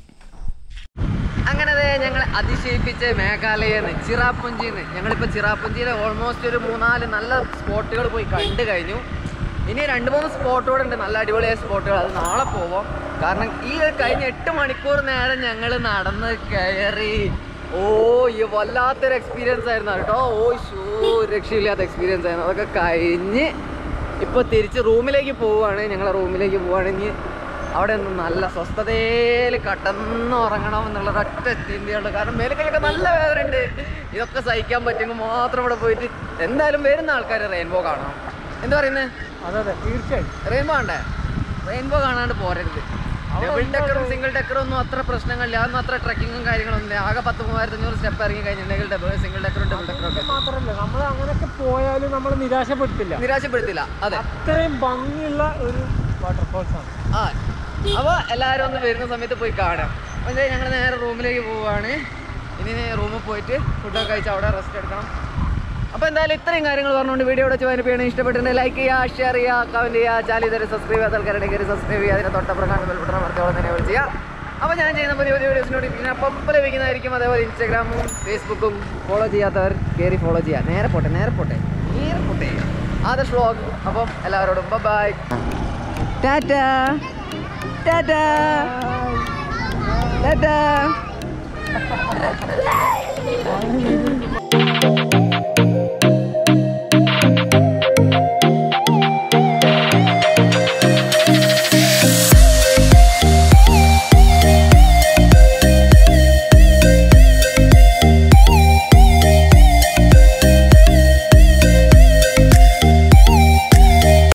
അങ്ങനെ ഞങ്ങൾ അതിശയിപ്പിച്ച് മേഘാലയെന്ന് ചിറാപ്പുഞ്ചിന്ന് ഞങ്ങളിപ്പോൾ ചിറാപ്പുഞ്ചിയിലെ ഓൾമോസ്റ്റ് ഒരു മൂന്നാല് നല്ല സ്പോട്ടുകൾ പോയി കണ്ടു കഴിഞ്ഞു ഇനി രണ്ട് മൂന്ന് സ്പോട്ടുകൾ ഉണ്ട് നല്ല അടിപൊളിയായ സ്പോട്ടുകൾ അത് നാളെ പോവാം കാരണം ഈ ഒരു കഴിഞ്ഞ എട്ട് മണിക്കൂർ നേരം ഞങ്ങൾ നടന്ന് കയറി ഓ ഈ വല്ലാത്തൊരു എക്സ്പീരിയൻസ് ആയിരുന്നു കേട്ടോ ഓ ഷൂ രക്ഷയില്ലാത്ത എക്സ്പീരിയൻസ് ആയിരുന്നു അതൊക്കെ കഴിഞ്ഞ് ഇപ്പോൾ തിരിച്ച് റൂമിലേക്ക് പോവുകയാണ് ഞങ്ങളെ റൂമിലേക്ക് പോവുകയാണ് ഇനി അവിടെ നിന്ന് നല്ല സ്വസ്ഥതയിൽ കടന്ന് ഉറങ്ങണം എന്നുള്ള ഒറ്റ ചിന്തയുള്ളൂ കാരണം മേലക്കൈയൊക്കെ നല്ല വേദന ഉണ്ട് ഇതൊക്കെ സഹിക്കാൻ പറ്റുമെങ്കിൽ മാത്രം ഇവിടെ പോയിട്ട് എന്തായാലും വരുന്ന ആൾക്കാർ റെയിൻബോ കാണണം എന്താ പറയുന്നത് അതെ അതെ തീർച്ചയായും റെയിൻബോ കണ്ടേ റെയിൻബോ കാണാണ്ട് പോരരുത് ഡബിൾ ഡെക്കറും സിംഗിൾ ഡെക്കറും ഒന്നും അത്ര പ്രശ്നങ്ങളില്ല അതൊന്നും അത്ര ട്രക്കിങ്ങും കാര്യങ്ങളൊന്നും ഇല്ല ആകെ പത്ത് മൂവായിരത്തി അഞ്ഞൂറ് സ്റ്റെപ്പ് ഇറങ്ങി കഴിഞ്ഞിട്ടുണ്ടെങ്കിൽ ഡബിൾ സിംഗിൾ ഡെക്കറും ഡബിൾ ഡെക്കറും ഒക്കെ മാത്രമല്ല നമ്മൾ അങ്ങനെയൊക്കെ പോയാലും നമ്മൾ നിരാശപ്പെടുത്തില്ല നിരാശപ്പെടുത്തില്ല അതെ അത്രയും ഭംഗിയുള്ള ഒരു വാട്ടർഫോൾസ് ആണ് ആ അപ്പോൾ എല്ലാവരും ഒന്ന് വരുന്ന സമയത്ത് പോയി കാണാം അപ്പോൾ ഞങ്ങൾ നേരെ റൂമിലേക്ക് പോവുകയാണ് ഇനി റൂമിൽ പോയിട്ട് ഫുഡൊക്കെ കഴിച്ച് അവിടെ റെസ്റ്റ് എടുക്കണം അപ്പോൾ എന്തായാലും ഇത്രയും കാര്യങ്ങൾ പറഞ്ഞുകൊണ്ട് വീഡിയോ ഇവിടെ ചോദിപ്പിക്കുകയാണ് ഇഷ്ടപ്പെട്ടിട്ടുണ്ടെങ്കിൽ ലൈക്ക് ചെയ്യുക ഷെയർ ചെയ്യുക കമൻറ്റ് ചെയ്യുക ചാനൽ ഇതുവരെ സബ്സ്ക്രൈബ് ചെയ്യാത്ത ആൾക്കാരുടെ കയറി സബ്സ്ക്രൈബ് ചെയ്യുക അതിനെ തൊട്ടപ്പുറം കാണുന്ന ബെൽബട്ടൺ മറച്ചോളം തന്നെ വിളിച്ച് ചെയ്യുക അപ്പോൾ ഞാൻ ചെയ്യുന്ന പുതിയ പുതിയ വീഡിയോസ് നോട്ടിഫിക്കേഷൻ അപ്പം ലഭിക്കുന്നതായിരിക്കും അതേപോലെ ഇൻസ്റ്റാഗ്രാമും ഫേസ്ബുക്കും ഫോളോ ചെയ്യാത്തവർ കയറി ഫോളോ ചെയ്യുക നേരെ പോട്ടെ നേരെ പോട്ടെ നേരെ പോട്ടെ ആദർശ് വ്ളോഗ് അപ്പം എല്ലാവരോടും ബൈ ടാറ്റാ ടാറ്റാ ടാറ്റാ